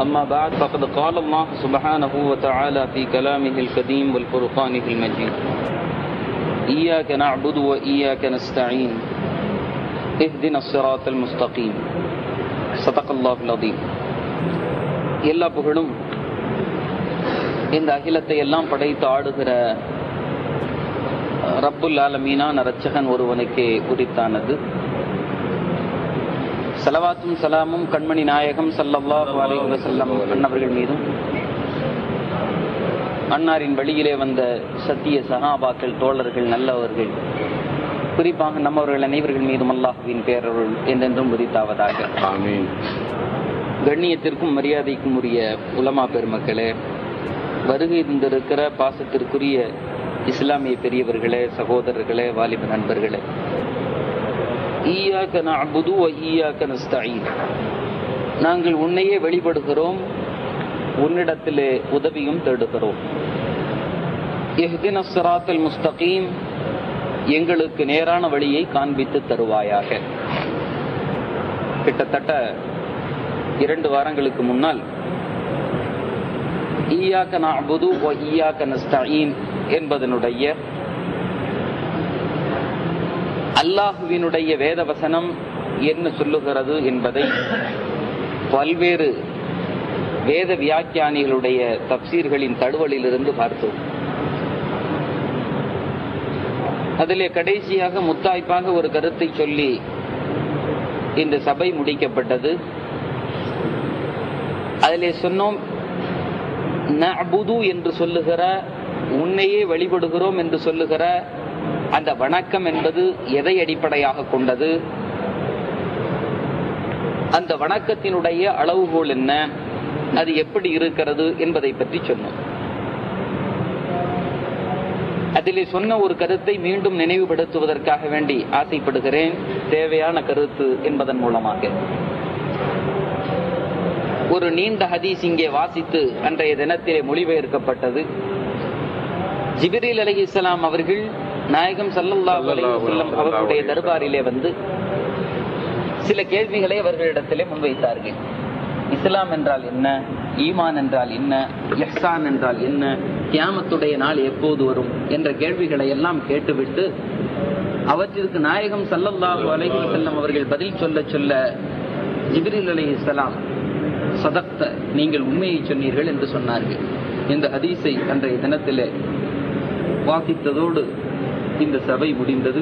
أما بعد فقد قال الله سبحانه وتعالى في كلامه القديم والفرقانه المجيد إياك نعبد وإياك نستعين اهدنا الصراط المستقيم صدق الله العظيم எல்லா புகழும் இந்த அகிலத்தை எல்லாம் படைத்து ஆடுகிற ரப்புல் ஆலமீனான ரச்சகன் ஒருவனுக்கே உரித்தானது சலவாத்தும் சலாமும் கண்மணி நாயகம் சல்லல்லாஹு அலைஹி வஸல்லம் அன்னவர்கள் மீதும் அன்னாரின் வழியிலே வந்த சத்திய சகாபாக்கள் தோழர்கள் நல்லவர்கள் குறிப்பாக நம்மவர்கள் அனைவர்கள் மீதும் அல்லாஹுவின் பேரருள் என்றென்றும் உரித்தாவதாக ஆமீன் கண்ணியத்திற்கும் மரியாதைக்கும் உரிய உலமா பெருமக்களே வருகை தந்திருக்கிற பாசத்திற்குரிய இஸ்லாமிய பெரியவர்களே சகோதரர்களே வாலிப நண்பர்களே ஈயாக்க நஅபுது வ ஈயாக்க நஸ்தஈன் நாங்கள் உன்னையே வெளிப்படுகிறோம் உன்னிடத்திலே உதவியும் தேடுகிறோம் இஹ்தின சிராத்தல் முஸ்தகீம் எங்களுக்கு நேரான வழியை காண்பித்து தருவாயாக கிட்டத்தட்ட இரண்டு வாரங்களுக்கு முன்னால் ஈயாக்க நஅபுது வ ஈயாக்க நஸ்தஈன் என்பதனுடைய அல்லாஹுவினுடைய வேத வசனம் என்ன சொல்லுகிறது என்பதை பல்வேறு வேத வியாக்கியானிகளுடைய தப்சீர்களின் தழுவலிலிருந்து பார்த்தோம் அதிலே கடைசியாக முத்தாய்ப்பாக ஒரு கருத்தை சொல்லி இந்த சபை முடிக்கப்பட்டது அதிலே சொன்னோம் நஅபுது என்று சொல்லுகிற உன்னையே வழிபடுகிறோம் என்று சொல்லுகிற அந்த வணக்கம் என்பது எதை அடிப்படையாக கொண்டது அந்த வணக்கத்தினுடைய அளவுகோல் என்ன அது எப்படி இருக்கிறது என்பதை பற்றி சொன்னோம் அதிலே சொன்ன ஒரு கருத்தை மீண்டும் நினைவுபடுத்துவதற்காக வேண்டி ஆசைப்படுகிறேன் தேவையான கருத்து என்பதன் மூலமாக ஒரு நீண்ட ஹதீஸ் இங்கே வாசித்து அன்றைய தினத்திலே மொழிபெயர்க்கப்பட்டது ஜிபிரில் அலி இஸ்லாம் அவர்கள் நாயகம் சல்லல்லாஹு அலைஹி வஸல்லம் அவர்களுடைய தர்பாரிலே வந்து சில கேள்விகளை அவர்களிடத்திலே முன்வைத்தார்கள் இஸ்லாம் என்றால் என்ன ஈமான் என்றால் என்ன இஹ்சான் என்றால் என்ன கியாமத்துடைய நாள் எப்போது வரும் என்ற கேள்விகளை எல்லாம் கேட்டுவிட்டு அவற்றிற்கு நாயகம் சல்லல்லாஹு அலைஹி வஸல்லம் அவர்கள் பதில் சொல்ல சொல்ல ஜிப்ரீல் அலைஹிஸ்ஸலாம் சதக்த நீங்கள் உண்மையை சொன்னீர்கள் என்று சொன்னார்கள் இந்த ஹதீஸை அன்றைய தினத்திலே வாசித்ததோடு இந்த சபை முடிந்தது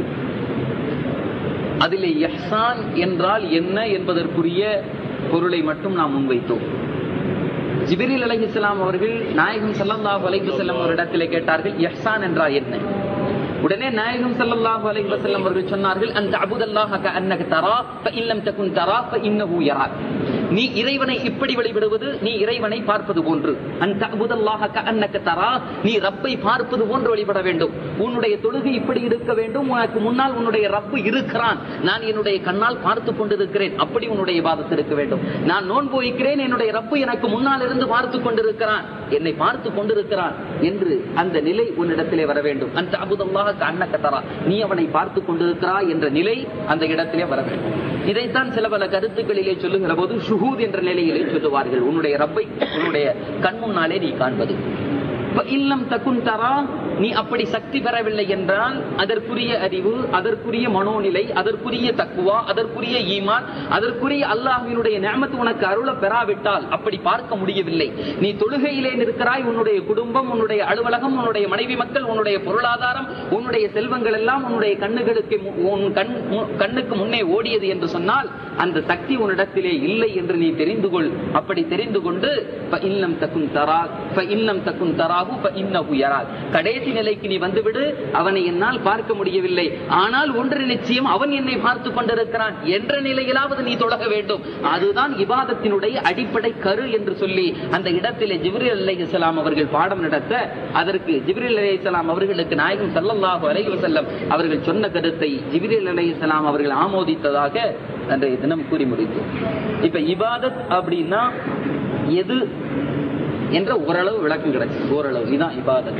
அதிலே யஹ்சான் என்றால் என்ன என்பதற்குரிய பொருளை மட்டும் நாம் முன்வைத்தோம் ஜிபிரில் அலைஹிஸ்ஸலாம் அவர்கள் நாயகம் ஸல்லல்லாஹு அலைஹி வஸல்லம் அவரிடத்திலே கேட்டார்கள் யஹ்சான் என்றால் என்ன உடனே நாயகம் ஸல்லல்லாஹு அலைஹி வஸல்லம் அவர்கள் சொன்னார்கள் அந்த அபுதல்லாஹ கஅன்னக தரா ஃபஇன் லம் தகுன் தரா ஃபஇன்னஹு யராக் நீ இறைவனை இப்படி வழிபடுவது நீ இறைவனை பார்ப்பது போன்று அந்த அபுதல்லாஹ கஅன்னக தரா நீ ரப்பை பார்ப்பது போன்று வழிபட வேண்டும் உன்னுடைய தொழுகை இப்படி இருக்க வேண்டும் உனக்கு முன்னால் உன்னுடைய ரப்பு இருக்கிறான் நான் என்னுடைய கண்ணால் பார்த்து கொண்டிருக்கிறேன் அப்படி உன்னுடைய இபாதத் இருக்க வேண்டும் நான் நோன்பு வைக்கிறேன் என்னுடைய ரப்பு எனக்கு முன்னால் இருந்து பார்த்து கொண்டிருக்கிறான் என்னை பார்த்து கொண்டிருக்கிறான் என்று அந்த நிலை உன்னிடத்திலே வர வேண்டும் அந்த அபுதல்லாக அன்னக்க தரா நீ அவனை பார்த்து கொண்டிருக்கிறாய் என்ற நிலை அந்த இடத்திலே வர வேண்டும் இதைத்தான் சில பல கருத்துக்களிலே சொல்லுகிற போது ஷுஹூத் என்ற நிலையிலே சொல்லுவார்கள் உன்னுடைய ரப்பை உன்னுடைய கண் முன்னாலே நீ காண்பது இல்லம் தக்குன் தரா நீ அப்படி சக்தி பெறவில்லை என்றால் அதற்குரிய அறிவு அதற்குரிய மனோநிலை அதற்குரிய தக்குவா அதற்குரிய ஈமான் அதற்குரிய அல்லாஹ்வினுடைய நியமத்து உனக்கு அருள பெறாவிட்டால் அப்படி பார்க்க முடியவில்லை நீ தொழுகையிலே நிற்கிறாய் உன்னுடைய குடும்பம் உன்னுடைய அலுவலகம் உன்னுடைய மனைவி மக்கள் உன்னுடைய பொருளாதாரம் உன்னுடைய செல்வங்கள் எல்லாம் உன்னுடைய கண்ணுகளுக்கு மு- உன் கண் மு- கண்ணுக்கு முன்னே ஓடியது என்று சொன்னால் அந்த சக்தி உன்னிடத்திலே இல்லை என்று நீ தெரிந்து கொள் அப்படி தெரிந்து கொண்டு "ஃப இல்லம் தக்குன் தரா ஃப இல்லம் தக்குன் தராஹு ஃப இன்னஹு யராக்." கடைசி நிலைக்கு நீ வந்துவிடு அவனை என்னால் பார்க்க முடியவில்லை ஆனால் ஒன்று நிச்சயம் அவன் என்னை பார்த்து கொண்டிருக்கிறான் என்ற நிலையிலாவது நீ தொடங்க வேண்டும் அதுதான் இபாதத்தினுடைய அடிப்படை கரு என்று சொல்லி அந்த இடத்திலே ஜிப்ரீல் அலைஹிஸ்ஸலாம் அவர்கள் பாடம் நடத்த அதற்கு ஜிப்ரீல் அலைஹிஸ்ஸலாம் அவர்களுக்கு நாயகம் ஸல்லல்லாஹு அலைஹி வஸல்லம் அவர்கள் சொன்ன கருத்தை ஜிப்ரீல் அலைஹிஸ்ஸலாம் அவர்கள் ஆமோதித்ததாக அன்றைய தினம் கூறி முடித்தோம் இப்ப இபாதத் அப்படின்னா எது என்ற ஓரளவு விளக்கம் கிடைச்சு ஓரளவு இதான் இபாதத்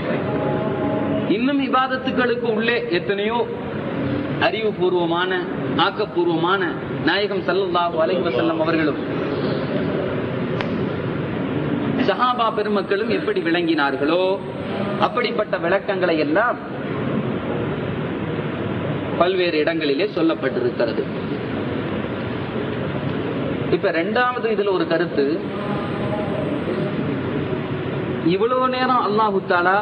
இன்னும் இபாதத்துக்களுக்கு உள்ளே எத்தனையோ அறிவுபூர்வமான ஆக்கப்பூர்வமான நாயகம் ஸல்லல்லாஹு அலைஹி வஸல்லம் அவர்களும் சஹாபா பெருமக்களும் எப்படி விளங்கினார்களோ அப்படிப்பட்ட விளக்கங்களை எல்லாம் பல்வேறு இடங்களிலே சொல்லப்பட்டிருக்கிறது இப்ப ரெண்டாவது இதுல ஒரு கருத்து இவ்வளவு நேரம் அல்லாஹு தாலா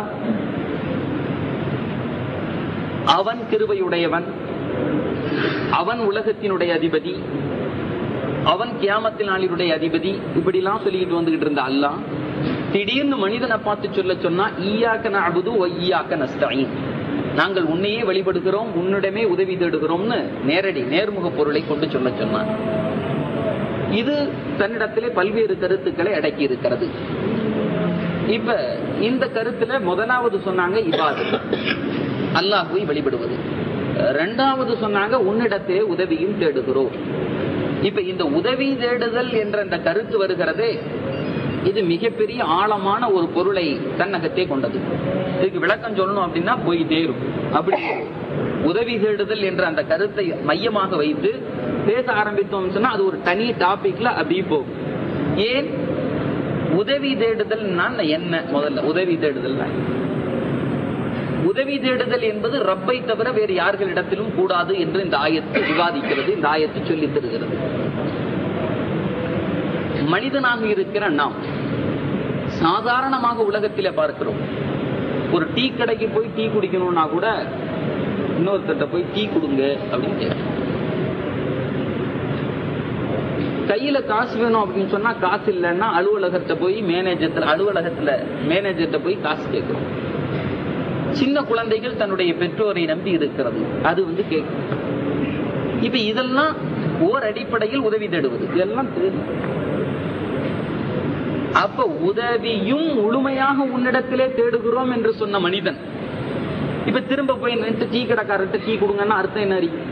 அவன் கிருபையுடையவன் அவன் உலகத்தினுடைய அதிபதி அவன் கியாமத்தில் நாளினுடைய அதிபதி இப்படிலாம் சொல்லிக்கிட்டு வந்துகிட்டு இருந்த அல்லாஹ் திடீர்னு மனிதனை பார்த்து சொல்ல சொன்னா ஈயாக்க நஅபுது வ ஈயாக்க நஸ்தஈன் நாங்கள் உன்னையே வழிபடுகிறோம் உன்னிடமே உதவி தேடுகிறோம்னு நேரடி நேர்முக பொருளை கொண்டு சொல்ல சொன்னான் இது தன்னிடத்திலே பல்வேறு கருத்துக்களை அடக்கி இருக்கிறது இப்ப இந்த கருத்துல முதலாவது சொன்னாங்க இபாதத் அல்லாஹுவை வழிபடுவது ரெண்டாவது சொன்னாங்க உன்னிடத்திலே உதவியும் தேடுகிறோம் இப்ப இந்த உதவி தேடுதல் என்ற இந்த கருத்து வருகிறதே இது மிகப்பெரிய ஆழமான ஒரு பொருளை தன்னகத்தே கொண்டது இதுக்கு விளக்கம் சொல்லணும் அப்படின்னா போயிட்டே இருக்கும் அப்படி உதவி தேடுதல் என்ற அந்த கருத்தை மையமாக வைத்து பேச ஆரம்பித்தோம் சொன்னா அது ஒரு தனி டாபிக்ல அப்படியே போகும் ஏன் உதவி தேடுதல் என்ன முதல்ல உதவி தேடுதல் உதவி தேடுதல் என்பது ரப்பை தவிர வேறு யார்களிடத்திலும் கூடாது என்று இந்த ஆயத்து விவாதிக்கிறது இந்த ஆயத்து சொல்லி தருகிறது மனிதனாக இருக்கிற நாம் சாதாரணமாக உலகத்திலே பார்க்கிறோம் ஒரு டீ கடைக்கு போய் டீ குடிக்கணும்னா கூட இன்னொருத்தட்ட போய் டீ கொடுங்க அப்படின்னு கேட்கணும் கையில காசு வேணும் அப்படின்னு சொன்னா காசு இல்லைன்னா அலுவலகத்தை போய் மேனேஜர் அலுவலகத்துல மேனேஜர்கிட்ட போய் காசு கேட்கிறோம் சின்ன குழந்தைகள் தன்னுடைய பெற்றோரை நம்பி இருக்கிறது அது வந்து கேட்கும் இப்ப இதெல்லாம் ஓர் அடிப்படையில் உதவி தேடுவது இதெல்லாம் தெரியும் அப்ப உதவியும் முழுமையாக உன்னிடத்திலே தேடுகிறோம் என்று சொன்ன மனிதன் இப்ப திரும்ப போய் நின்று டீ கடைக்காரர்கிட்ட டீ கொடுங்கன்னா அர்த்தம் என்ன அறியும்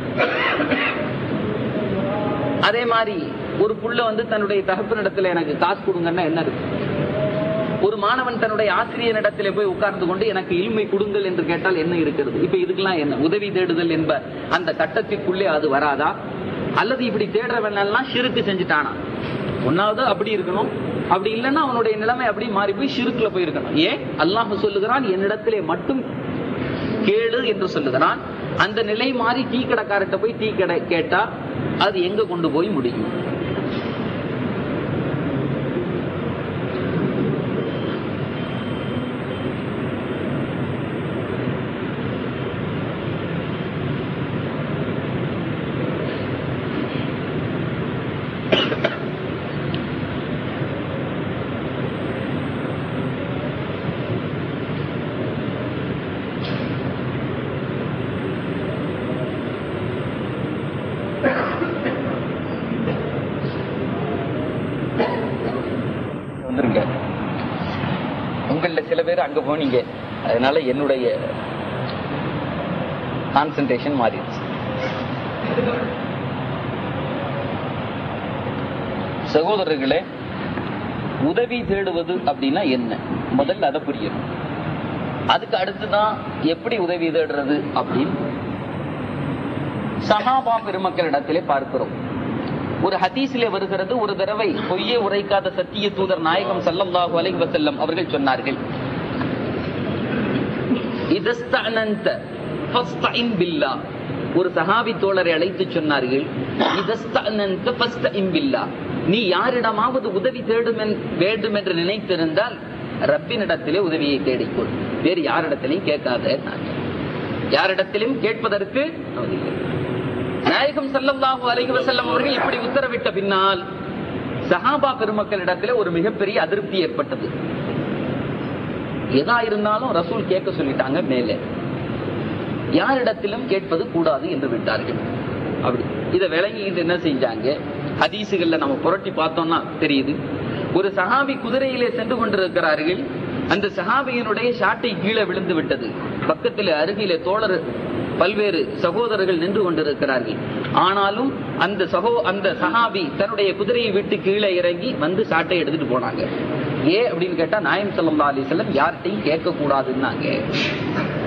அதே மாதிரி ஒரு புள்ள வந்து தன்னுடைய தகப்பனிடத்துல எனக்கு காசு கொடுங்கன்னா என்ன இருக்கு ஒரு மாணவன் தன்னுடைய ஆசிரியரிடத்திலே போய் உட்கார்ந்து கொண்டு எனக்கு இல்மை கொடுங்கள் என்று கேட்டால் என்ன இருக்கிறது இப்ப இதுக்கெல்லாம் என்ன உதவி தேடுதல் என்ப அந்த கட்டத்திற்குள்ளே அது வராதா அல்லது இப்படி தேடுறவன் எல்லாம் சிறுக்கு செஞ்சுட்டானா ஒன்னாவது அப்படி இருக்கணும் அப்படி இல்லைன்னா அவனுடைய நிலைமை அப்படி மாறி போய் சிறுக்குல போயிருக்கணும் ஏன் அல்லாஹ் சொல்லுகிறான் என்னிடத்திலே மட்டும் கேளு என்று சொல்லுகிறான் அந்த நிலை மாறி டீ கடைக்காரர்கிட்ட போய் டீ கடை கேட்டா அது எங்க கொண்டு போய் முடியும் வந்துருங்க உங்கள சில பேர் அங்க போனீங்க அதனால என்னுடைய கான்சென்ட்ரேஷன் மாறிடுச்சு சகோதரர்களே உதவி தேடுவது அப்படின்னா என்ன முதல்ல அதை புரியணும் அதுக்கு அடுத்துதான் எப்படி உதவி தேடுறது அப்படின்னு சஹாபா பெருமக்களிடத்திலே பார்க்கிறோம் ஒரு ஹதீஸிலே வருகிறது ஒரு தடவை பொய்யே உரைக்காத சத்திய தூதர் நாயகம் ஸல்லல்லாஹு அலைஹி வஸல்லம் அவர்கள் சொன்னார்கள் இதஸ்தஅனந்த ஃபஸ்தஇன் பில்லாஹ் ஒரு சஹாபி தோழரை அழைத்து சொன்னார்கள் இதஸ்தஅனந்த ஃபஸ்தஇன் பில்லாஹ் நீ யாரிடமாவது உதவி தேடும் என்- வேண்டும் என்று நினைத்திருந்தால் ரப்பினிடத்திலே உதவியை தேடிக்கொள் வேறு யாரிடத்திலையும் கேட்காத யாரிடத்திலும் கேட்பதற்கு அவதில்லை நாயகம் ஸல்லல்லாஹு அலைஹி வஸல்லம் அவர்கள் இப்படி உத்தரவிட்ட பின்னால் சஹாபா பெருமக்களிடத்திலே ஒரு மிகப்பெரிய அதிருப்தி ஏற்பட்டது எதா இருந்தாலும் ரசூல் கேட்க சொல்லிட்டாங்க மேலே யாரிடத்திலும் கேட்பது கூடாது என்று விட்டார்கள் அப்படி இதை விளங்கிட்டு என்ன செஞ்சாங்க ஹதீசுகள்ல நம்ம புரட்டி பார்த்தோம்னா தெரியுது ஒரு சஹாபி குதிரையிலே சென்று கொண்டிருக்கிறார்கள் அந்த சஹாபியினுடைய ஷாட்டை கீழே விழுந்து விட்டது பக்கத்தில் அருகிலே தோழர் பல்வேறு சகோதரர்கள் நின்று கொண்டிருக்கிறார்கள் ஆனாலும் அந்த சகோ அந்த சஹாபி தன்னுடைய குதிரையை விட்டு கீழே இறங்கி வந்து சாட்டை எடுத்துட்டு போனாங்க ஏன் அப்படின்னு கேட்டா நாயம் ஸல்லல்லாஹு அலைஹி வஸல்லம் யார்கிட்டையும் கேட்க கூடாதுன்னாங்க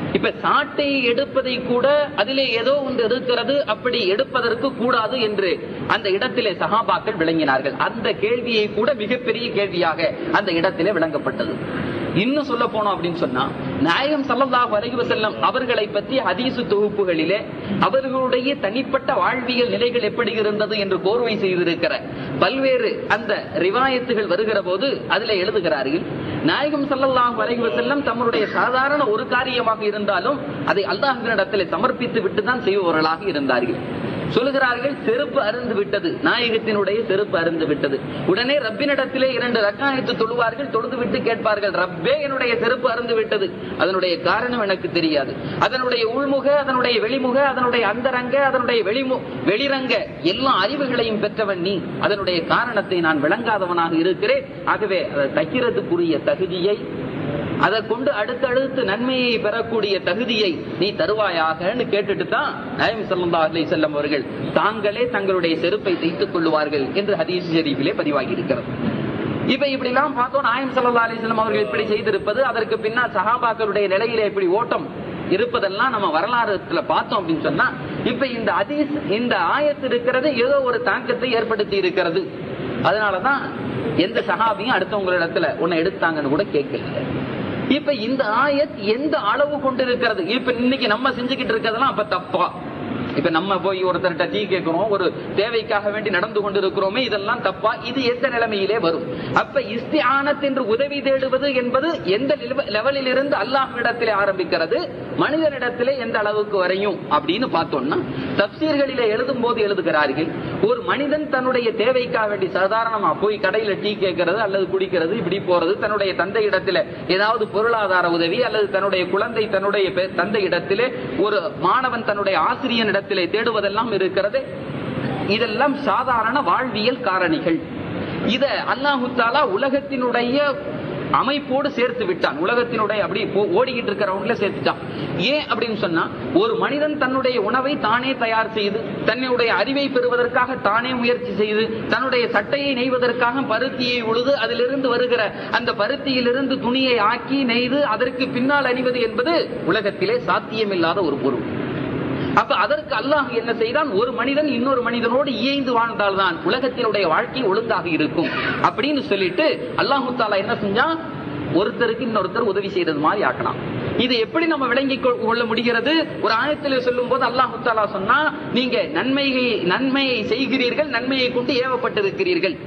இப்ப சாட்டை எடுப்பதை கூட அதிலே ஏதோ ஒன்று இருக்கிறது அப்படி எடுப்பதற்கு கூடாது என்று அந்த இடத்திலே சகாபாக்கள் விளங்கினார்கள் அந்த கேள்வியை கூட மிகப்பெரிய கேள்வியாக அந்த இடத்திலே விளங்கப்பட்டது இன்னும் சொல்ல போனோம் அப்படின்னு சொன்னா நாயகம் சல்லல்லாஹு அலைஹி வஸல்லம் அவர்களை பற்றி ஹதீசு தொகுப்புகளிலே அவர்களுடைய தனிப்பட்ட வாழ்வியல் நிலைகள் எப்படி இருந்தது என்று கோர்வை செய்திருக்கிற பல்வேறு அந்த ரிவாயத்துகள் வருகிற போது அதில் எழுதுகிறார்கள் நாயகம் சல்லல்லாஹு அலைஹி வஸல்லம் தம்முடைய சாதாரண ஒரு காரியமாக இருந்தாலும் அதை அல்லாஹ்வினிடத்தில் சமர்ப்பித்து விட்டு தான் செய்பவர்களாக இருந்தார்கள் சொல்லுகிறார்கள் செருப்பு அருந்து விட்டது நாயகத்தினுடைய செருப்பு அருந்து விட்டது உடனே ரப்பினிடத்திலே இரண்டு ரக்காயத்து தொழுவார்கள் தொழுது விட்டு கேட்பார்கள் ரப்பே என்னுடைய செருப்பு அருந்து விட்டது அதனுடைய காரணம் எனக்கு தெரியாது அதனுடைய உள்முக அதனுடைய வெளிமுக அதனுடைய அந்தரங்க அதனுடைய வெளிமு வெளிரங்க எல்லா அறிவுகளையும் பெற்றவன் நீ அதனுடைய காரணத்தை நான் விளங்காதவனாக இருக்கிறேன் ஆகவே அதை தைக்கிறதுக்குரிய தகுதியை அதை கொண்டு அடுத்தடுத்து நன்மையை பெறக்கூடிய தகுதியை நீ தருவாயாகன்னு கேட்டுட்டு தான் நயம் சல்லா அலி செல்லம் அவர்கள் தாங்களே தங்களுடைய செருப்பை தைத்துக் கொள்ளுவார்கள் என்று ஹதீஸ் ஷெரீஃபிலே பதிவாகி இருக்கிறது இப்ப இப்படி எல்லாம் பார்த்தோம் நாயம் சல்லா அலிஸ்லாம் அவர்கள் இப்படி செய்திருப்பது அதற்கு பின்னால் சஹாபாக்களுடைய நிலையில இப்படி ஓட்டம் இருப்பதெல்லாம் நம்ம வரலாறுல பார்த்தோம் அப்படின்னு சொன்னா இப்ப இந்த அதீஸ் இந்த ஆயத்து இருக்கிறது ஏதோ ஒரு தாக்கத்தை ஏற்படுத்தி இருக்கிறது அதனாலதான் எந்த சஹாபியும் அடுத்தவங்களிடத்துல உன்னை எடுத்தாங்கன்னு கூட கேட்கல இப்ப இந்த ஆயத் எந்த அளவு கொண்டு இருக்கிறது இப்ப இன்னைக்கு நம்ம செஞ்சுக்கிட்டு இருக்கிறதெல்லாம் அப்ப தப்பா இப்ப நம்ம போய் ஒருத்தர்கிட்ட டீ கேட்கிறோம் ஒரு தேவைக்காக வேண்டி நடந்து கொண்டிருக்கிறோமே இதெல்லாம் தப்பா இது எந்த நிலைமையிலே வரும் அப்ப இஸ்தியானத் என்று உதவி தேடுவது என்பது எந்த லெவலில் இருந்து அல்லாஹ்விடத்திலே ஆரம்பிக்கிறது மனிதனிடத்திலே எந்த அளவுக்கு வரையும் அப்படின்னு பார்த்தோம்னா தப்சீர்களிலே எழுதும் போது எழுதுகிறார்கள் ஒரு மனிதன் தன்னுடைய தேவைக்காக வேண்டி சாதாரணமா போய் கடையில டீ கேட்கறது அல்லது குடிக்கிறது இப்படி போறது தன்னுடைய தந்தை இடத்துல ஏதாவது பொருளாதார உதவி அல்லது தன்னுடைய குழந்தை தன்னுடைய தந்தை இடத்திலே ஒரு மாணவன் தன்னுடைய ஆசிரியன் இடத்திலே தேடுவதெல்லாம் இருக்கிறது இதெல்லாம் சாதாரண வாழ்வியல் காரணிகள் இத அல்லாஹு தாலா உலகத்தினுடைய அமைப்போடு சேர்த்து விட்டான் உலகத்தினுடைய அப்படி ஓடிக்கிட்டு இருக்கிறவங்கள சேர்த்துட்டான் ஏன் அப்படின்னு சொன்னா ஒரு மனிதன் தன்னுடைய உணவை தானே தயார் செய்து தன்னுடைய அறிவை பெறுவதற்காக தானே முயற்சி செய்து தன்னுடைய சட்டையை நெய்வதற்காக பருத்தியை உழுது அதிலிருந்து வருகிற அந்த பருத்தியிலிருந்து துணியை ஆக்கி நெய்து அதற்கு பின்னால் அணிவது என்பது உலகத்திலே சாத்தியமில்லாத ஒரு பொருள் அப்ப அதற்கு அல்லாஹ் என்ன செய்தான் ஒரு மனிதன் இன்னொரு மனிதனோடு இயைந்து வாழ்ந்தால்தான் உலகத்தினுடைய வாழ்க்கை ஒழுங்காக இருக்கும் அப்படின்னு சொல்லிட்டு அல்லாஹு தாலா என்ன செஞ்சான் ஒருத்தருக்கு இன்னொருத்தர் உதவி செய்யறது மாதிரி ஆக்கலாம் இது எப்படி நம்ம விளங்கி கொள்ள முடிகிறது ஒரு ஆயத்தில் சொல்லும் போது அல்லாஹு தாலா சொன்னா நீங்க நன்மையை நன்மையை செய்கிறீர்கள் நன்மையை கொண்டு ஏவப்பட்டிருக்கிறீர்கள்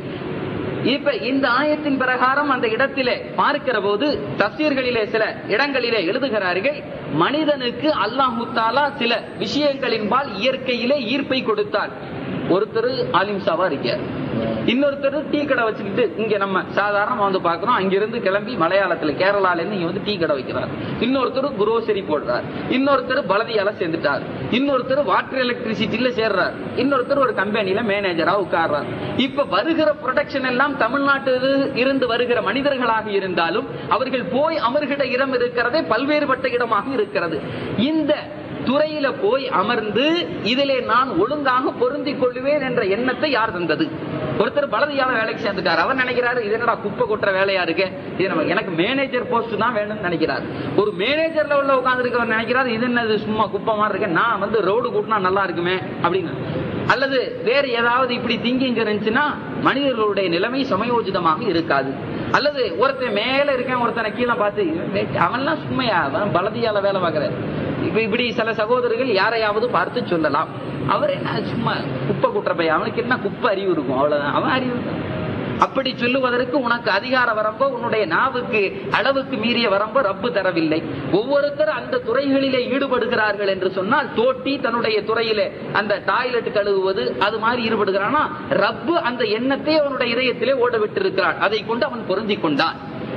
இப்ப இந்த ஆயத்தின் பிரகாரம் அந்த இடத்திலே பார்க்கிற போது தப்சீர்களிலே சில இடங்களிலே எழுதுகிறார்கள் மனிதனுக்கு அல்லாஹு தாலா சில விஷயங்களின்பால் இயற்கையிலே ஈர்ப்பை கொடுத்தார் ஒருத்தர் ஆலிம்சாவா இருக்கார் இன்னொருத்தர் டீ கடை வச்சுக்கிட்டு இங்க நம்ம சாதாரணமா வந்து பாக்குறோம் அங்கிருந்து கிளம்பி மலையாளத்துல கேரளால இருந்து இங்க வந்து டீ கடை வைக்கிறார் இன்னொருத்தர் குரோசரி போடுறார் இன்னொருத்தர் பலதியால சேர்ந்துட்டார் இன்னொருத்தர் வாட்டர் எலக்ட்ரிசிட்டில சேர்றார் இன்னொருத்தர் ஒரு கம்பெனில மேனேஜரா உட்கார்றார் இப்ப வருகிற ப்ரொடக்ஷன் எல்லாம் தமிழ்நாட்டில் இருந்து வருகிற மனிதர்களாக இருந்தாலும் அவர்கள் போய் அமர்கிற இடம் இருக்கிறதே பல்வேறுபட்ட இடமாக இருக்கிறது இந்த துறையில போய் அமர்ந்து இதிலே நான் ஒழுங்காக பொருந்திக் கொள்ளுவேன் என்ற எண்ணத்தை யார் தந்தது ஒருத்தர் பலதியான வேலைக்கு சேர்ந்துட்டார் அவர் நினைக்கிறாரு இது என்னடா குப்பை கொட்டுற வேலையா இருக்கு இது நம்ம எனக்கு மேனேஜர் போஸ்ட் தான் வேணும்னு நினைக்கிறார் ஒரு மேனேஜர் லெவல்ல உட்கார்ந்து இருக்கவர் நினைக்கிறார் இது என்னது சும்மா குப்பை மாதிரி இருக்கு நான் வந்து ரோடு கூட்டினா நல்லா இருக்குமே அப்படின்னு அல்லது வேற ஏதாவது இப்படி திங்கிங் இருந்துச்சுன்னா மனிதர்களுடைய நிலைமை சமயோஜிதமாக இருக்காது அல்லது ஒருத்தன் மேல இருக்கேன் ஒருத்தனை கீழே பார்த்து அவன்லாம் சும்மையா அவன் பலதியால வேலை பார்க்கறாரு இப்ப இப்படி சில சகோதரர்கள் யாரையாவது பார்த்து சொல்லலாம் அவர் என்ன சும்மா குப்பை குட்டுற பையன் அவனுக்கு என்ன குப்பை அறிவு இருக்கும் அவ்வளவுதான் அவன் அறிவு அப்படி சொல்லுவதற்கு உனக்கு அதிகார வரம்போ உன்னுடைய நாவுக்கு அளவுக்கு மீறிய வரம்போ ரப்பு தரவில்லை ஒவ்வொருத்தர் அந்த துறைகளிலே ஈடுபடுகிறார்கள் என்று சொன்னால் தோட்டி தன்னுடைய துறையிலே அந்த டாய்லெட் கழுவுவது அது மாதிரி ஈடுபடுகிறானா ரப்பு அந்த எண்ணத்தை அவனுடைய இதயத்திலே ஓட விட்டிருக்கிறான் அதை கொண்டு அவன் பொருந்தி கொண்டான்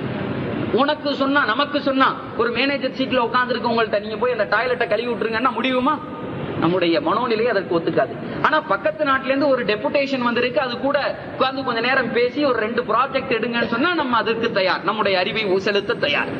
உனக்கு சொன்னா நமக்கு சொன்னா ஒரு மேனேஜர் சீட்ல உட்கார்ந்து இருக்கவங்கள்ட்ட நீங்க போய் அந்த டாய்லெட்டை கழுவி விட்டுருங்கன்னா முடியுமா நம்முடைய மனோநிலை அதற்கு ஒத்துக்காது ஆனா பக்கத்து நாட்டுல இருந்து ஒரு டெபுடேஷன் வந்திருக்கு அது கூட உட்கார்ந்து கொஞ்ச நேரம் பேசி ஒரு ரெண்டு ப்ராஜெக்ட் எடுங்கன்னு சொன்னா நம்ம அதற்கு தயார் நம்முடைய அறிவை செலுத்த தயார்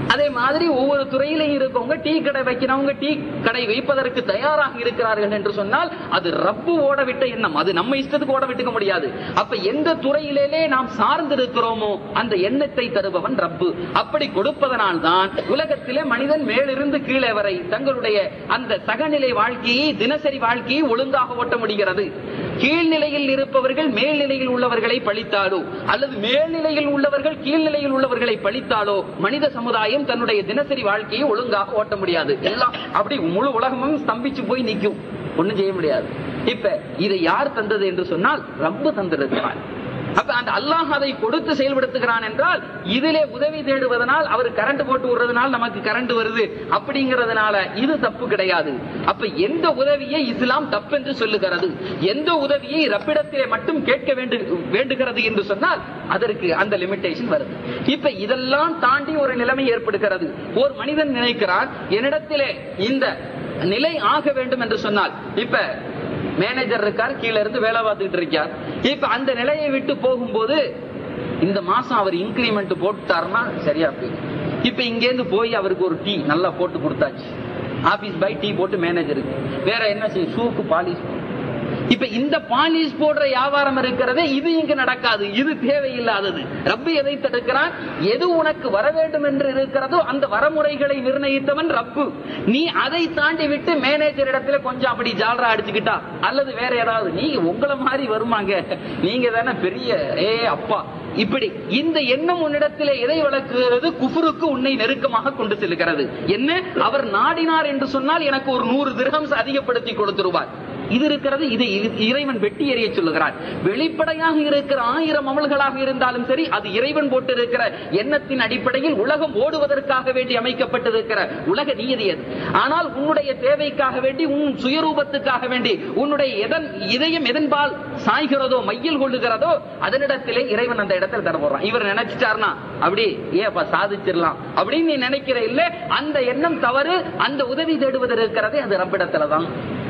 அதே மாதிரி ஒவ்வொரு துறையிலையும் இருக்கவங்க டீ கடை வைக்கிறவங்க டீ கடை வைப்பதற்கு தயாராக இருக்கிறார்கள் என்று சொன்னால் அது ரப்பு ஓட விட்ட எண்ணம் அது நம்ம இஷ்டத்துக்கு ஓட விட்டுக்க முடியாது அப்ப எந்த துறையிலே நாம் சார்ந்து இருக்கிறோமோ அந்த எண்ணத்தை தருபவன் ரப்பு அப்படி கொடுப்பதனால் தான் உலகத்திலே மனிதன் மேலிருந்து கீழே வரை தங்களுடைய அந்த சகநிலை வாழ்க்கையை தினசரி வாழ்க்கையை ஒழுங்காக ஓட்ட முடிகிறது கீழ்நிலையில் இருப்பவர்கள் மேல்நிலையில் உள்ளவர்களை பழித்தாலோ அல்லது மேல்நிலையில் உள்ளவர்கள் கீழ்நிலையில் உள்ளவர்களை பழித்தாலோ மனித சமுதாயம் தன்னுடைய தினசரி வாழ்க்கையை ஒழுங்காக ஓட்ட முடியாது எல்லாம் அப்படி முழு உலகமும் ஸ்தம்பிச்சு போய் நிற்கும் ஒண்ணும் செய்ய முடியாது இப்ப இதை யார் தந்தது என்று சொன்னால் ரப்பு தந்திருக்கிறார் அப்ப அந்த அல்லாஹ் அதை கொடுத்து செயல்படுத்துகிறான் என்றால் இதிலே உதவி தேடுவதனால் அவர் கரண்ட் போட்டு விடுறதுனால நமக்கு கரண்ட் வருது அப்படிங்கறதுனால இது தப்பு கிடையாது அப்ப எந்த உதவியை இஸ்லாம் தப்பென்று சொல்லுகிறது எந்த உதவியை ரப்பிடத்திலே மட்டும் கேட்க வேண்டு வேண்டுகிறது என்று சொன்னால் அதற்கு அந்த லிமிடேஷன் வருது இப்ப இதெல்லாம் தாண்டி ஒரு நிலைமை ஏற்படுகிறது ஒரு மனிதன் நினைக்கிறான் என்னிடத்திலே இந்த நிலை ஆக வேண்டும் என்று சொன்னால் இப்ப மேனேஜர் இருக்கார் கீழ இருந்து வேலை பார்த்துக்கிட்டு இருக்கார் இப்ப அந்த நிலையை விட்டு போகும்போது இந்த மாசம் அவர் இன்கிரிமெண்ட் போட்டுட்டாருன்னா சரியா போயிடும் இப்ப இங்க இருந்து போய் அவருக்கு ஒரு டீ நல்லா போட்டு கொடுத்தாச்சு ஆபீஸ் பை டீ போட்டு மேனேஜருக்கு வேற என்ன செய்யும் ஷூக்கு பாலிஷ் இப்ப இந்த பாலிஷ் போடுற வியாபாரம் இருக்கிறதே இது இங்கு நடக்காது இது தேவையில்லாதது ரப்பு எதை தடுக்கிறான் எது உனக்கு வர வேண்டும் என்று இருக்கிறதோ அந்த வரமுறைகளை நிர்ணயித்தவன் ரப்பு நீ அதை தாண்டி விட்டு மேனேஜர் இடத்துல கொஞ்சம் அப்படி ஜாலரா அடிச்சுக்கிட்டா அல்லது வேற ஏதாவது நீங்க உங்களை மாதிரி வருமாங்க நீங்க தானே பெரிய ஏ அப்பா இப்படி இந்த எண்ணம் உன்னிடத்திலே எதை வளர்க்கிறது குஃபுருக்கு உன்னை நெருக்கமாக கொண்டு செல்கிறது என்ன அவர் நாடினார் என்று சொன்னால் எனக்கு ஒரு நூறு திரகம் அதிகப்படுத்தி கொடுத்துருவார் இது இருக்கிறது இதை இறைவன் வெட்டி எறிய சொல்லுகிறார் வெளிப்படையாக இருக்கிற ஆயிரம் அமல்களாக இருந்தாலும் சரி அது இறைவன் போட்டிருக்கிற எண்ணத்தின் அடிப்படையில் உலகம் ஓடுவதற்காக வேண்டி அமைக்கப்பட்டிருக்கிற உலக நீதி அது ஆனால் உன்னுடைய தேவைக்காக வேண்டி உன் சுயரூபத்துக்காக வேண்டி உன்னுடைய எதன் இதயம் எதன்பால் சாய்கிறதோ மையில் கொள்ளுகிறதோ அதனிடத்திலே இறைவன் அந்த இடத்துல தர போறான் இவர் நினைச்சிட்டார்னா அப்படி ஏப்பா சாதிச்சிடலாம் அப்படின்னு நீ நினைக்கிற இல்ல அந்த எண்ணம் தவறு அந்த உதவி தேடுவது இருக்கிறதே அது ரப்பிடத்துல தான்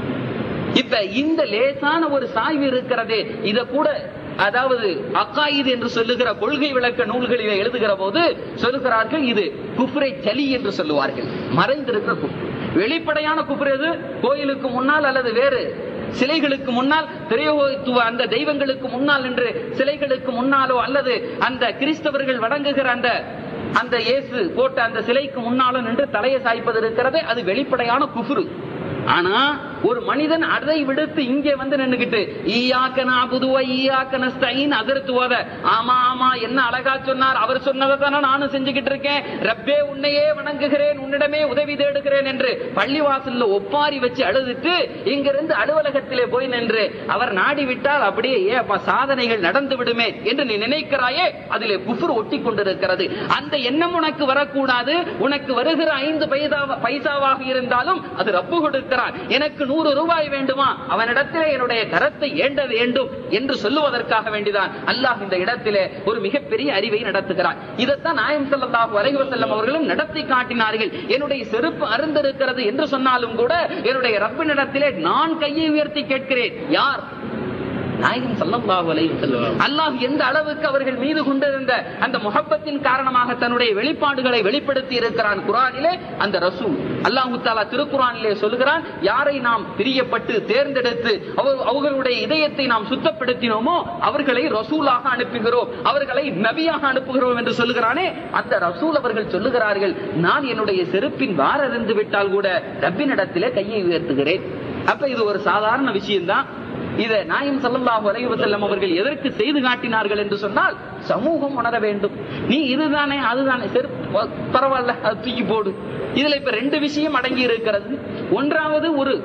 இப்ப இந்த லேசான ஒரு சாய்வு இருக்கிறதே இத கூட அதாவது அக்காயிது என்று சொல்லுகிற கொள்கை விளக்க நூல்களில் எழுதுகிற போது சொல்லுகிறார்கள் இது குஃப்ரை சலி என்று சொல்லுவார்கள் மறைந்திருக்கிற குஃப்ரு வெளிப்படையான குஃப்ரு எது கோயிலுக்கு முன்னால் அல்லது வேறு சிலைகளுக்கு முன்னால் திரையோத்துவ அந்த தெய்வங்களுக்கு முன்னால் என்று சிலைகளுக்கு முன்னாலோ அல்லது அந்த கிறிஸ்தவர்கள் வணங்குகிற அந்த அந்த இயேசு போட்ட அந்த சிலைக்கு முன்னாலும் நின்று தலையை சாய்ப்பது இருக்கிறது அது வெளிப்படையான குஃபுரு ஆனா ஒரு மனிதன் அதை விடுத்து இங்கே வந்து நின்னுகிட்டு ஈயாக்க நாபுதுவ ஈயாக்க நஸ்தைன் அதிர்த்துவத ஆமா ஆமா என்ன அழகா சொன்னார் அவர் சொன்னதை தானே நானும் செஞ்சுக்கிட்டு இருக்கேன் ரப்பே உன்னையே வணங்குகிறேன் உன்னிடமே உதவி தேடுகிறேன் என்று பள்ளிவாசல்ல ஒப்பாரி வச்சு அழுதுட்டு இங்கிருந்து அலுவலகத்திலே போய் நின்று அவர் நாடி விட்டால் அப்படியே ஏப்பா சாதனைகள் நடந்து விடுமே என்று நீ நினைக்கிறாயே அதிலே குஃபுர் ஒட்டி கொண்டிருக்கிறது அந்த எண்ணம் உனக்கு வரக்கூடாது உனக்கு வருகிற ஐந்து பைசா- பைசாவாக இருந்தாலும் அது ரப்பு கொடுக்கிறான் எனக்கு நூறு ரூபாய் வேண்டுமா அவனிடத்திலே என்னுடைய கரத்தை ஏண்ட வேண்டும் என்று சொல்லுவதற்காக வேண்டிதான் அல்லாஹ் இந்த இடத்திலே ஒரு மிகப்பெரிய அறிவை நடத்துகிறார் இதைத்தான் நாயம் ஸல்லல்லாஹு அலைஹி வஸல்லம் அவர்களும் நடத்தி காட்டினார்கள் என்னுடைய செருப்பு அருந்திருக்கிறது என்று சொன்னாலும் கூட என்னுடைய ரப்பினிடத்திலே நான் கையை உயர்த்தி கேட்கிறேன் யார் நாயகம் ஸல்லல்லாஹு அலைஹி வஸல்லம் அல்லாஹ் எந்த அளவுக்கு அவர்கள் மீது கொண்டிருந்த அந்த முஹப்பத்தின் காரணமாக தன்னுடைய வெளிப்பாடுகளை வெளிப்படுத்தி இருக்கிறான் குரானிலே அந்த ரசூல் அல்லாஹு தாலா திருக்குரானிலே சொல்கிறான் யாரை நாம் பிரியப்பட்டு தேர்ந்தெடுத்து அவ- அவர்களுடைய இதயத்தை நாம் சுத்தப்படுத்தினோமோ அவர்களை ரசூலாக அனுப்புகிறோம் அவர்களை நபியாக அனுப்புகிறோம் என்று சொல்லுகிறானே அந்த ரசூல் அவர்கள் சொல்லுகிறார்கள் நான் என்னுடைய செருப்பின் வாரறிந்து விட்டால் கூட ரப்பினிடத்திலே கையை உயர்த்துகிறேன் அப்ப இது ஒரு சாதாரண விஷயம்தான் இதை நாயம் ஸல்லல்லாஹு அலைஹி வஸல்லம் அவர்கள் எதற்கு செய்து காட்டினார்கள் என்று சொன்னால் சமூகம் உணர வேண்டும் நீ இதுதானே அதுதானே சரி ப- பரவாயில்ல அது தூக்கி போடு இதுல இப்ப ரெண்டு விஷயம் அடங்கி இருக்கிறது ஒன்றாவது ஒரு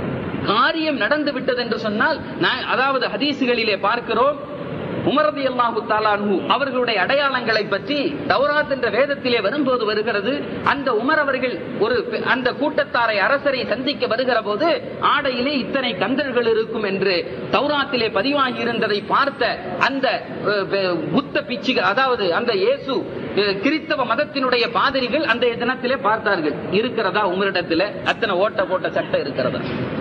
காரியம் நடந்து விட்டது என்று சொன்னால் நான் அதாவது ஹதீசுகளிலே பார்க்கிறோம் உமரதி அல்லாஹு தாலானு அவர்களுடைய அடையாளங்களை பற்றி தௌராத் என்ற வேதத்திலே வரும்போது வருகிறது அந்த உமர் அவர்கள் ஒரு பெ- அந்த கூட்டத்தாரை அரசரை சந்திக்க வருகிற போது ஆடையிலே இத்தனை கந்தல்கள் இருக்கும் என்று தௌராத்திலே பதிவாகி இருந்ததை பார்த்த அந்த அஹ், பெ- புத்த பிச்சு அதாவது அந்த இயேசு அஹ், கிறிஸ்தவ மதத்தினுடைய பாதிரிகள் அந்த தினத்திலே பார்த்தார்கள் இருக்கிறதா உமரிடத்திலே அத்தனை ஓட்ட போட்ட சட்டை இருக்கிறதா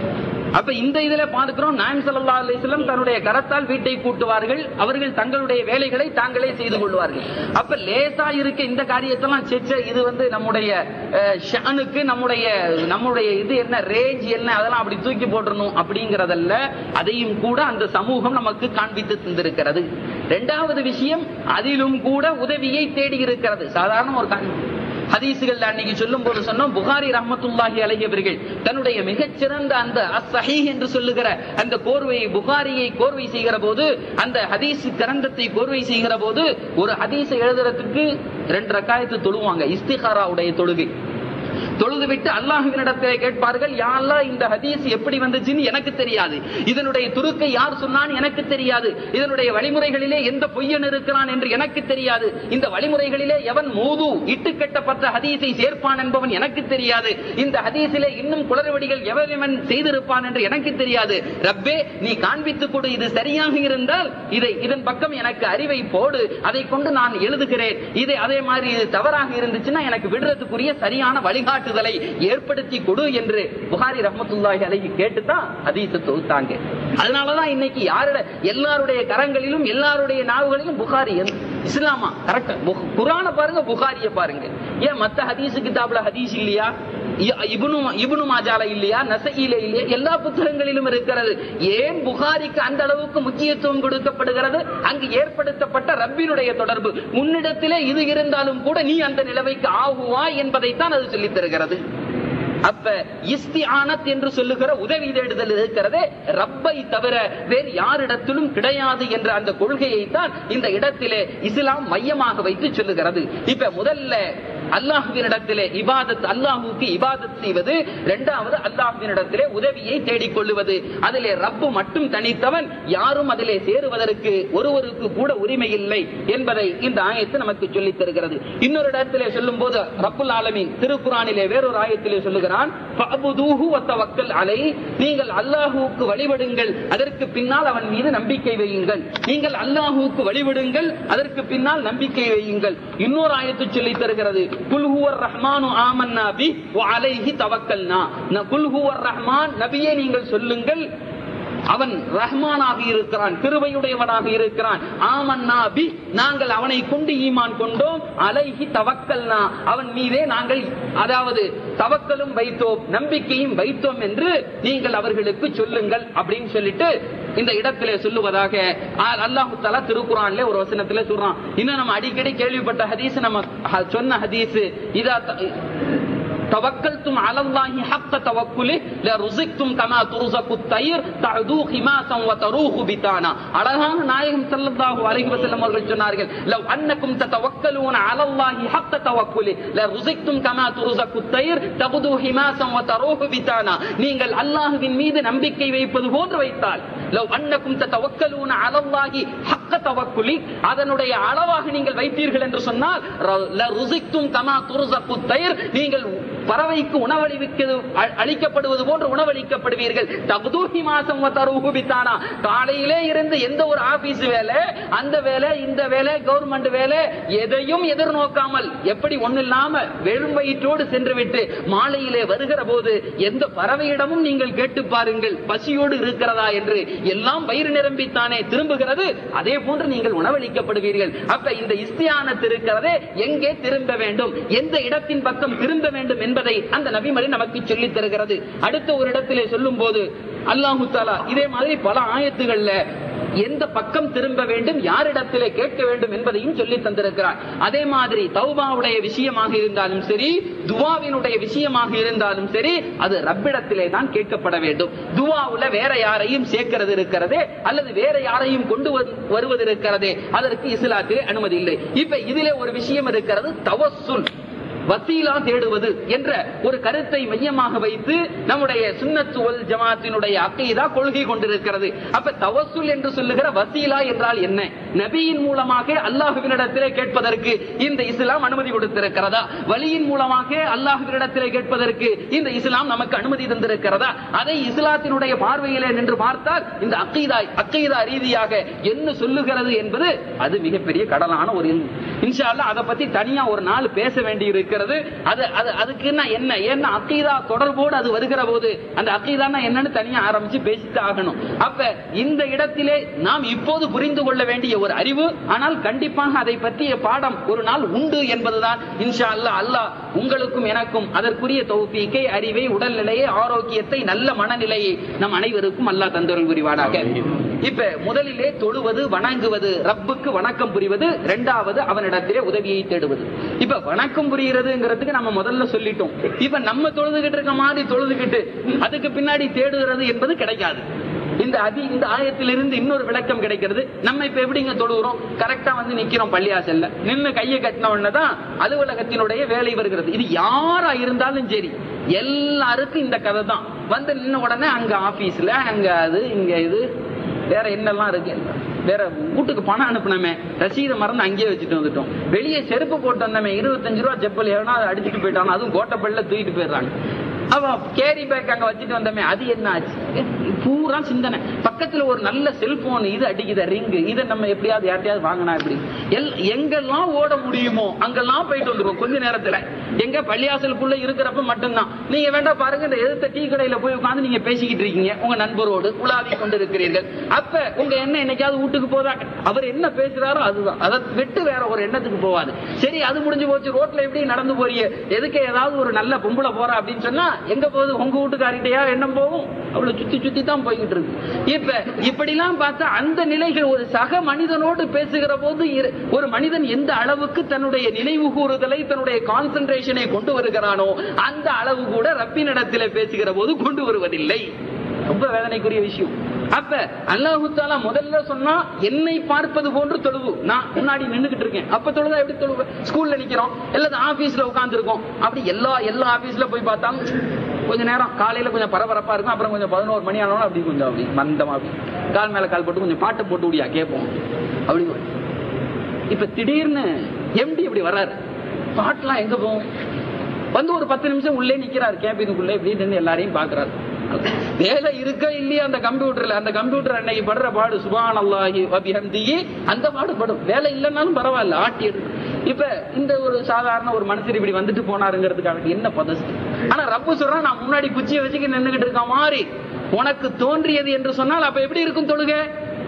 அப்ப இந்த இதுல பார்க்கிறோம் நாயம் சல்லா அலிஸ்லாம் தன்னுடைய கரத்தால் வீட்டை கூட்டுவார்கள் அவர்கள் தங்களுடைய வேலைகளை தாங்களே செய்து கொள்வார்கள் அப்ப லேசா இருக்க இந்த காரியத்தெல்லாம் செச்ச இது வந்து நம்முடைய அஹ், ஷானுக்கு நம்முடைய நம்முடைய இது என்ன ரேஞ்ச் என்ன அதெல்லாம் அப்படி தூக்கி போட்டுறணும் அப்படிங்கறதல்ல அதையும் கூட அந்த சமூகம் நமக்கு காண்பித்து தந்திருக்கிறது இரண்டாவது விஷயம் அதிலும் கூட உதவியை தேடி இருக்கிறது சாதாரண ஒரு கா- ஹதீசுகள் அன்னைக்கு சொல்லும் போது சொன்னோம் புகாரி ரஹமத்துல்லாஹி அலைஹி அவர்கள் தன்னுடைய மிகச்சிறந்த அந்த அஸ்ஸஹீஹ் என்று சொல்லுகிற அந்த கோர்வையை புகாரியை கோர்வை செய்கிற போது அந்த ஹதீஸ் கிரந்தத்தை கோர்வை செய்கிற போது ஒரு ஹதீஸை எழுதுறதுக்கு ரெண்டு ரக்காயத்து தொழுவாங்க இஸ்திகாராவுடைய தொழுகை தொழுது விட்டு அல்லாஹுவினிடத்தை கேட்பார்கள் யா அல்லாஹ் இந்த ஹதீஸ் எப்படி வந்துச்சுன்னு எனக்கு தெரியாது இதனுடைய துருக்கை யார் சொன்னான் எனக்கு தெரியாது இதனுடைய வழிமுறைகளிலே எந்த பொய்யன் இருக்கிறான் என்று எனக்கு தெரியாது இந்த வழிமுறைகளிலே எவன் மூது இட்டு கட்டப்பட்ட ஹதீஸை சேர்ப்பான் என்பவன் எனக்கு தெரியாது இந்த ஹதீஸிலே இன்னும் குளறுபடிகள் எவன் செய்திருப்பான் என்று எனக்கு தெரியாது ரப்பே நீ காண்பித்துக் கொடு இது சரியாக இருந்தால் இதை இதன் பக்கம் எனக்கு அறிவை போடு அதை கொண்டு நான் எழுதுகிறேன் இதை அதே மாதிரி இது தவறாக இருந்துச்சுன்னா எனக்கு விடுறதுக்குரிய சரியான வழிகாட்டுதலை ஏற்படுத்தி கொடு என்று புகாரி ரஹமத்துல்லாஹி அலைஹி கேட்டுதான் ஹதீஸை தொகுத்தாங்க அதனாலதான் இன்னைக்கு யாரோட எல்லாருடைய கரங்களிலும் எல்லாருடைய நாவுகளிலும் புகாரி என்- இஸ்லாமா கரெக்ட் குரான பாருங்க புகாரிய பாருங்க ஏன் மத்த ஹதீஸ் கிதாப்ல ஹதீஸ் இல்லையா இ- இப்னு இப்னு மாஜால இல்லையா நசையில இல்லையா எல்லா புத்தகங்களிலும் இருக்கிறது ஏன் புகாரிக்கு அந்த அளவுக்கு முக்கியத்துவம் கொடுக்கப்படுகிறது அங்கு ஏற்படுத்தப்பட்ட ரப்பினுடைய தொடர்பு உன்னிடத்திலே இது இருந்தாலும் கூட நீ அந்த நிலைமைக்கு ஆகுவாய் என்பதைத்தான் அது சொல்லித் தருகிறது அப்ப இஸ்திஆனத் என்று சொல்லுகிற உதவி தேடுதல் இருக்கிறதே ரப்பை தவிர வேறு யாரிடத்திலும் கிடையாது என்ற அந்த கொள்கையை தான் இந்த இடத்திலே இஸ்லாம் மையமாக வைத்து சொல்லுகிறது இப்ப முதல்ல அல்லாஹுவினிடத்திலே இபாதத் அல்லாஹுக்கு இபாதத் செய்வது இரண்டாவது அல்லாஹுவினிடத்திலே உதவியை தேடிக் கொள்ளுவது அதிலே ரப்பு மட்டும் தனித்தவன் யாரும் அதிலே சேருவதற்கு ஒருவருக்கு கூட உரிமை இல்லை என்பதை இந்த ஆயத்து நமக்கு சொல்லித் தருகிறது இன்னொரு இடத்திலே சொல்லும் போது ரப்புல் ஆலமீன் திருக்குறானிலே வேறொரு ஆயத்திலே சொல்லுகிறான் "ஃபஅபுதூஹு வத்தவக்கல் அலை நீங்கள் அல்லாஹுவுக்கு வழிபடுங்கள் அதற்கு பின்னால் அவன் மீது நம்பிக்கை வையுங்கள் நீங்கள் அல்லாஹுவுக்கு வழிபடுங்கள் அதற்கு பின்னால் நம்பிக்கை வையுங்கள் இன்னொரு ஆயத்து சொல்லித் தருகிறது குல் ஹுவர் ரஹ்மானு ஆமன்னா பி வ அலைஹி தவக்கல்னா ந- குல் ஹுவர் ரஹ்மான் நபியே நீங்கள் சொல்லுங்கள் அவன் ரஹ்மானாக இருக்கிறான் கிருபையுடையவனாக இருக்கிறான் ஆமன்னா பி நாங்கள் அவனை கொண்டு ஈமான் கொண்டோம் அலைஹி தவக்கல்னா அவன் மீதே நாங்கள் அதாவது தவக்கலும் வைத்தோம் நம்பிக்கையும் வைத்தோம் என்று நீங்கள் அவர்களுக்கு சொல்லுங்கள் அப்படின்னு சொல்லிட்டு இந்த இடத்திலே சொல்லுவதாக ஆ- அல்லாஹு தஆலா திருக்குறான்ல ஒரு வசனத்திலே சொல்றான் இன்னும் நம்ம அடிக்கடி கேள்விப்பட்ட ஹதீஸ் நம்ம ஹ- சொன்ன ஹதீஸ் இதா த- توكلتم على الله حق توكله لرزقتم كما ترزق الطير تعدو خماسا وتروح بطانا அழகான நாயகம் ஸல்லல்லாஹு அலைஹி வஸல்லம் அவர்கள் சொன்னார்கள் லவ் அன்னக்கும் ததவக்கலூன அலா அல்லாஹி ஹக்க தவக்குலி லருஸிக்தும் கமா துர்ஸகு الطير தகுது ஹிமாசம் வதரூஹு பிதானா நீங்கள் அல்லாஹ்வின் மீது நம்பிக்கை வைப்பது போன்று வைத்தால் லவ் அன்னக்கும் ததவக்கலூன அலா அல்லாஹி ஹக்க தவக்குலி அதனுடைய அளவாக நீங்கள் வைத்தீர்கள் என்று சொன்னால் லருஸிக்தும் கமா துர்ஸகு الطير நீங்கள் பறவைக்கு உணவளிக்கிறது அ- அளிக்கப்படுவது போன்று உணவளிக்கப்படுவீர்கள் தகுதூஹி மாசம் தருகுபித்தானா காலையிலே இருந்து எந்த ஒரு ஆபீஸ் வேலை அந்த வேலை இந்த வேலை கவர்மெண்ட் வேலை எதையும் எதிர்நோக்காமல் எப்படி ஒண்ணு இல்லாம வெறும் வயிற்றோடு சென்று விட்டு மாலையிலே வருகிற போது எந்த பறவையிடமும் நீங்கள் கேட்டு பாருங்கள் பசியோடு இருக்கிறதா என்று எல்லாம் வயிறு நிரம்பித்தானே திரும்புகிறது அதே போன்று நீங்கள் உணவளிக்கப்படுவீர்கள் அப்ப இந்த இஸ்தியானத் இருக்கிறதே எங்கே திரும்ப வேண்டும் எந்த இடத்தின் பக்கம் திரும்ப வேண்டும் என்பதை அந்த நபிமொழி நமக்கு சொல்லித் தருகிறது அடுத்த ஒரு இடத்திலே சொல்லும் போது அல்லாஹு தாலா இதே மாதிரி பல ஆயத்துகள்ல எந்த பக்கம் திரும்ப வேண்டும் யாரிடத்திலே கேட்க வேண்டும் என்பதையும் சொல்லி தந்திருக்கிறார் அதே மாதிரி தௌபாவுடைய விஷயமாக இருந்தாலும் சரி துவாவினுடைய விஷயமாக இருந்தாலும் சரி அது ரப்பிடத்திலே தான் கேட்கப்பட வேண்டும் துவாவுல வேற யாரையும் சேர்க்கிறது இருக்கிறதே அல்லது வேற யாரையும் கொண்டு வந்து- வருவது இருக்கிறதே அதற்கு இஸ்லாத்திலே அனுமதி இல்லை இப்ப இதிலே ஒரு விஷயம் இருக்கிறது தவசுல் வசீலா தேடுவது என்ற ஒரு கருத்தை மையமாக வைத்து நம்முடைய சுன்னத்து வல் ஜமாத்தினுடைய அக்கீதா கொள்கை கொண்டிருக்கிறது அப்ப தவசுல் என்று சொல்லுகிற வசீலா என்றால் என்ன நபியின் மூலமாக அல்லாஹுவினிடத்திலே கேட்பதற்கு இந்த இஸ்லாம் அனுமதி கொடுத்திருக்கிறதா வலியின் மூலமாக அல்லாஹுவினிடத்திலே கேட்பதற்கு இந்த இஸ்லாம் நமக்கு அனுமதி தந்திருக்கிறதா அதை இஸ்லாத்தினுடைய பார்வையிலே நின்று பார்த்தால் இந்த அக்கீதா அக்கீதா ரீதியாக என்ன சொல்லுகிறது என்பது அது மிகப்பெரிய கடலான ஒரு இன்ஷா அல்லாஹ் அதை பத்தி தனியா ஒரு நாள் பேச வேண்டி இருக்கிறது அது அது அதுக்குன்னா என்ன ஏன்னா அக்கீதா தொடர்போடு அது வருகிற போது அந்த அக்கீதானா என்னன்னு தனியா ஆரம்பிச்சு பேசிட்டு ஆகணும் அப்ப இந்த இடத்திலே நாம் இப்போது புரிந்து கொள்ள வேண்டிய ஒரு அறிவு ஆனால் கண்டிப்பாக அதை பற்றிய பாடம் ஒரு நாள் உண்டு என்பதுதான் இன்ஷா அல்லாஹ் அல்லாஹ் உங்களுக்கும் எனக்கும் அதற்குரிய தௌஃபீக்கை அறிவை உடல்நிலையை ஆரோக்கியத்தை நல்ல மனநிலையை நம் அனைவருக்கும் அல்லாஹ் தந்தொருள் புரிவானாக இப்ப முதலிலே தொழுவது வணங்குவது ரப்புக்கு வணக்கம் புரிவது இரண்டாவது அவனிடத்திலே உதவியை தேடுவது இப்ப வணக்கம் புரிகிறதுங்கிறதுக்கு நம்ம முதல்ல சொல்லிட்டோம் இப்ப நம்ம தொழுதுகிட்டு இருக்க மாதிரி தொழுதுகிட்டு அதுக்கு பின்னாடி தேடுகிறது என்பது கிடைக்காது இந்த அதி இந்த ஆயத்திலிருந்து இன்னொரு விளக்கம் கிடைக்கிறது நம்ம இப்ப எப்படிங்க தொழுகிறோம் கரெக்டா வந்து நிக்கிறோம் பள்ளியாசல்ல நின்னு கையை கட்டின உடனே தான் அலுவலகத்தினுடைய வேலை வருகிறது இது யாரா இருந்தாலும் சரி எல்லாருக்கும் இந்த கதை தான் வந்து நின்ன உடனே அங்க ஆபீஸ்ல அங்க அது இங்க இது வேற என்னெல்லாம் இருக்கு வேற வீட்டுக்கு பணம் அனுப்புனமே ரசீதை மறந்து அங்கேயே வச்சுட்டு வந்துட்டோம் வெளியே செருப்பு போட்டு வந்தமே இருபத்தஞ்சு ரூபா செப்பல் எவனா அதை அடிச்சுட்டு போயிட்டான் அதுவும் கோட்டப்பள்ளில தூக்கிட்டு போயிடுறாங்க அவன் கேரி பேக் அங்க வச்சுட்டு வந்தமே அது என்ன ஆச்சு ஏ, பூரா சிந்தனை பக்கத்துல ஒரு நல்ல செல்போன் இது அடிக்குத ரிங்கு இதை நம்ம எப்படியாவது யார்ட்டையாவது வாங்கினா எப்படி எல் எங்கெல்லாம் ஓட முடியுமோ அங்கெல்லாம் போயிட்டு வந்துருவோம் கொஞ்ச நேரத்துல எங்க பள்ளியாசலுக்குள்ள இருக்கிறப்ப மட்டும்தான் நீங்க வேண்டாம் பாருங்க இந்த எதிர்த்த டீ கடையில போய் உட்கார்ந்து நீங்க பேசிக்கிட்டு இருக்கீங்க உங்க நண்பரோடு உலாவி கொண்டு இருக்கிறீர்கள் அப்ப உங்க எண்ணம் என்னைக்காவது வீட்டுக்கு போதா அவர் என்ன பேசுறாரோ அதுதான் அதை விட்டு வேற ஒரு எண்ணத்துக்கு போவாது சரி அது முடிஞ்சு போச்சு ரோட்ல எப்படி நடந்து போறீங்க எதுக்கு ஏதாவது ஒரு நல்ல பொம்பளை போறா அப்படின்னு சொன்னா எங்க போகுது உங்க வீட்டுக்காரிட்டையா எண்ணம் போகும் அவ்வளவு சுத்தி சுத்தி தான் போய்கிட்டு இருக்கு இப்ப இப்படிலாம் பார்த்தா அந்த நிலைகள் ஒரு சக மனிதனோடு பேசுகிற போது இரு- ஒரு மனிதன் எந்த அளவுக்கு தன்னுடைய நினைவு கூறுதலை தன்னுடைய கான்சென்ட்ரேஷனை கொண்டு வருகிறானோ அந்த அளவு கூட ரப்பினிடத்திலே பேசுகிற போது கொண்டு வருவதில்லை ரொம்ப வேதனைக்குரிய விஷயம் அப்ப அல்லாஹு தாலா முதல்ல சொன்னா என்னை பார்ப்பது போன்று தொழுவு நான் முன்னாடி நின்னுகிட்டு இருக்கேன் அப்ப தொழுதா எப்படி தொழுவு ஸ்கூல்ல நிக்கிறோம் அல்லது ஆபீஸ்ல உட்கார்ந்து இருக்கோம் அப்படி எல்லா எல்லா ஆபீஸ்ல போய் பார்த்தாலும் கொஞ்ச நேரம் காலையில கொஞ்சம் பரபரப்பா இருக்கும் அப்புறம் கொஞ்சம் பதினோரு மணி ஆனாலும் அப்படி கொஞ்சம் அப்படி மந்தமா அப்படி கால் மேல கால் போட்டு கொஞ்சம் பாட்டு போட்டு விடியா கேட்போம் அப்படி இப்ப திடீர்னு எம்டி இப்படி வர்றாரு பாட்டுலாம் எங்க போகும் வந்து ஒரு பத்து நிமிஷம் உள்ளே நிக்கிறாரு கேபினுக்குள்ளே இப்படி நின்று எல்லாரையும் பாக்குறாரு வேலை இருக்க இல்லையா அந்த கம்ப்யூட்டர்ல அந்த கம்ப்யூட்டர் அன்னைக்கு படுற பாடு சுபான் அல்லாஹி அபிஹம்திகி அந்த பாடு படும் வேலை இல்லைன்னாலும் பரவாயில்ல ஆட்டி எடுக்கும் இப்ப இந்த ஒரு சாதாரண ஒரு மனுஷர் இப்படி வந்துட்டு போனாருங்கிறதுக்காக என்ன பதஸ்து ஆனா ரப்பு சொல்றான் நான் முன்னாடி குச்சியை வச்சுக்க நின்னுகிட்டு இருக்க மாதிரி உனக்கு தோன்றியது என்று சொன்னால் அப்ப எப்படி இருக்கும் தொழுகை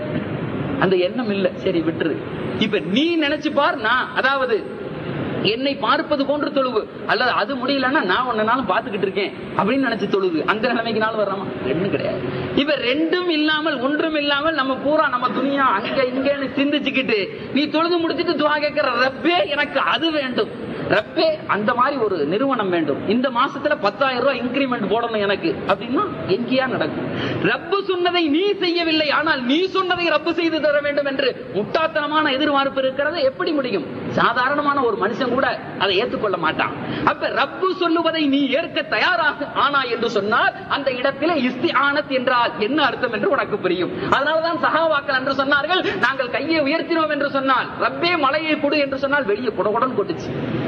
அந்த எண்ணம் இல்ல சரி விட்டுரு இப்ப நீ நினைச்சு பார் நான் அதாவது என்னை பார்ப்பது போன்று தொழுவு அல்லது அது முடியலன்னா நான் ஒன்ன நாளும் பார்த்துக்கிட்டு இருக்கேன் அப்படின்னு நினைச்சு தொழுவு அந்த நிலைமைக்கு நாள் வர்றோமா ரெண்டும் கிடையாது இப்ப ரெண்டும் இல்லாமல் ஒன்றும் இல்லாமல் நம்ம பூரா நம்ம துணியா அங்க இங்கன்னு சிந்திச்சுக்கிட்டு நீ தொழுது முடிச்சிட்டு துவா கேட்கிற ரப்பே எனக்கு அது வேண்டும் ரப்பே அந்த மாதிரி ஒரு நிறுவனம் வேண்டும் இந்த மாசத்துல பத்தாயிரம் ரூபாய் இன்கிரிமெண்ட் போடணும் எனக்கு அப்படின்னா எங்கேயா நடக்கும் ரப்பு சொன்னதை நீ செய்யவில்லை ஆனால் நீ சொன்னதை ரப்பு செய்து தர வேண்டும் என்று முட்டாத்தனமான எதிர்பார்ப்பு இருக்கிறது எப்படி முடியும் சாதாரணமான ஒரு மனுஷன் கூட அதை ஏற்றுக்கொள்ள மாட்டான் அப்ப ரப்பு சொல்லுவதை நீ ஏற்க தயாராக ஆனா என்று சொன்னால் அந்த இடத்திலே இஸ்திஆனத் என்றால் என்ன அர்த்தம் என்று உனக்கு புரியும் அதனாலதான் சகாவாக்கள் என்று சொன்னார்கள் நாங்கள் கையை உயர்த்தினோம் என்று சொன்னால் ரப்பே மலையை கொடு என்று சொன்னால் வெளியே குடகுடன் கொட்டுச்சு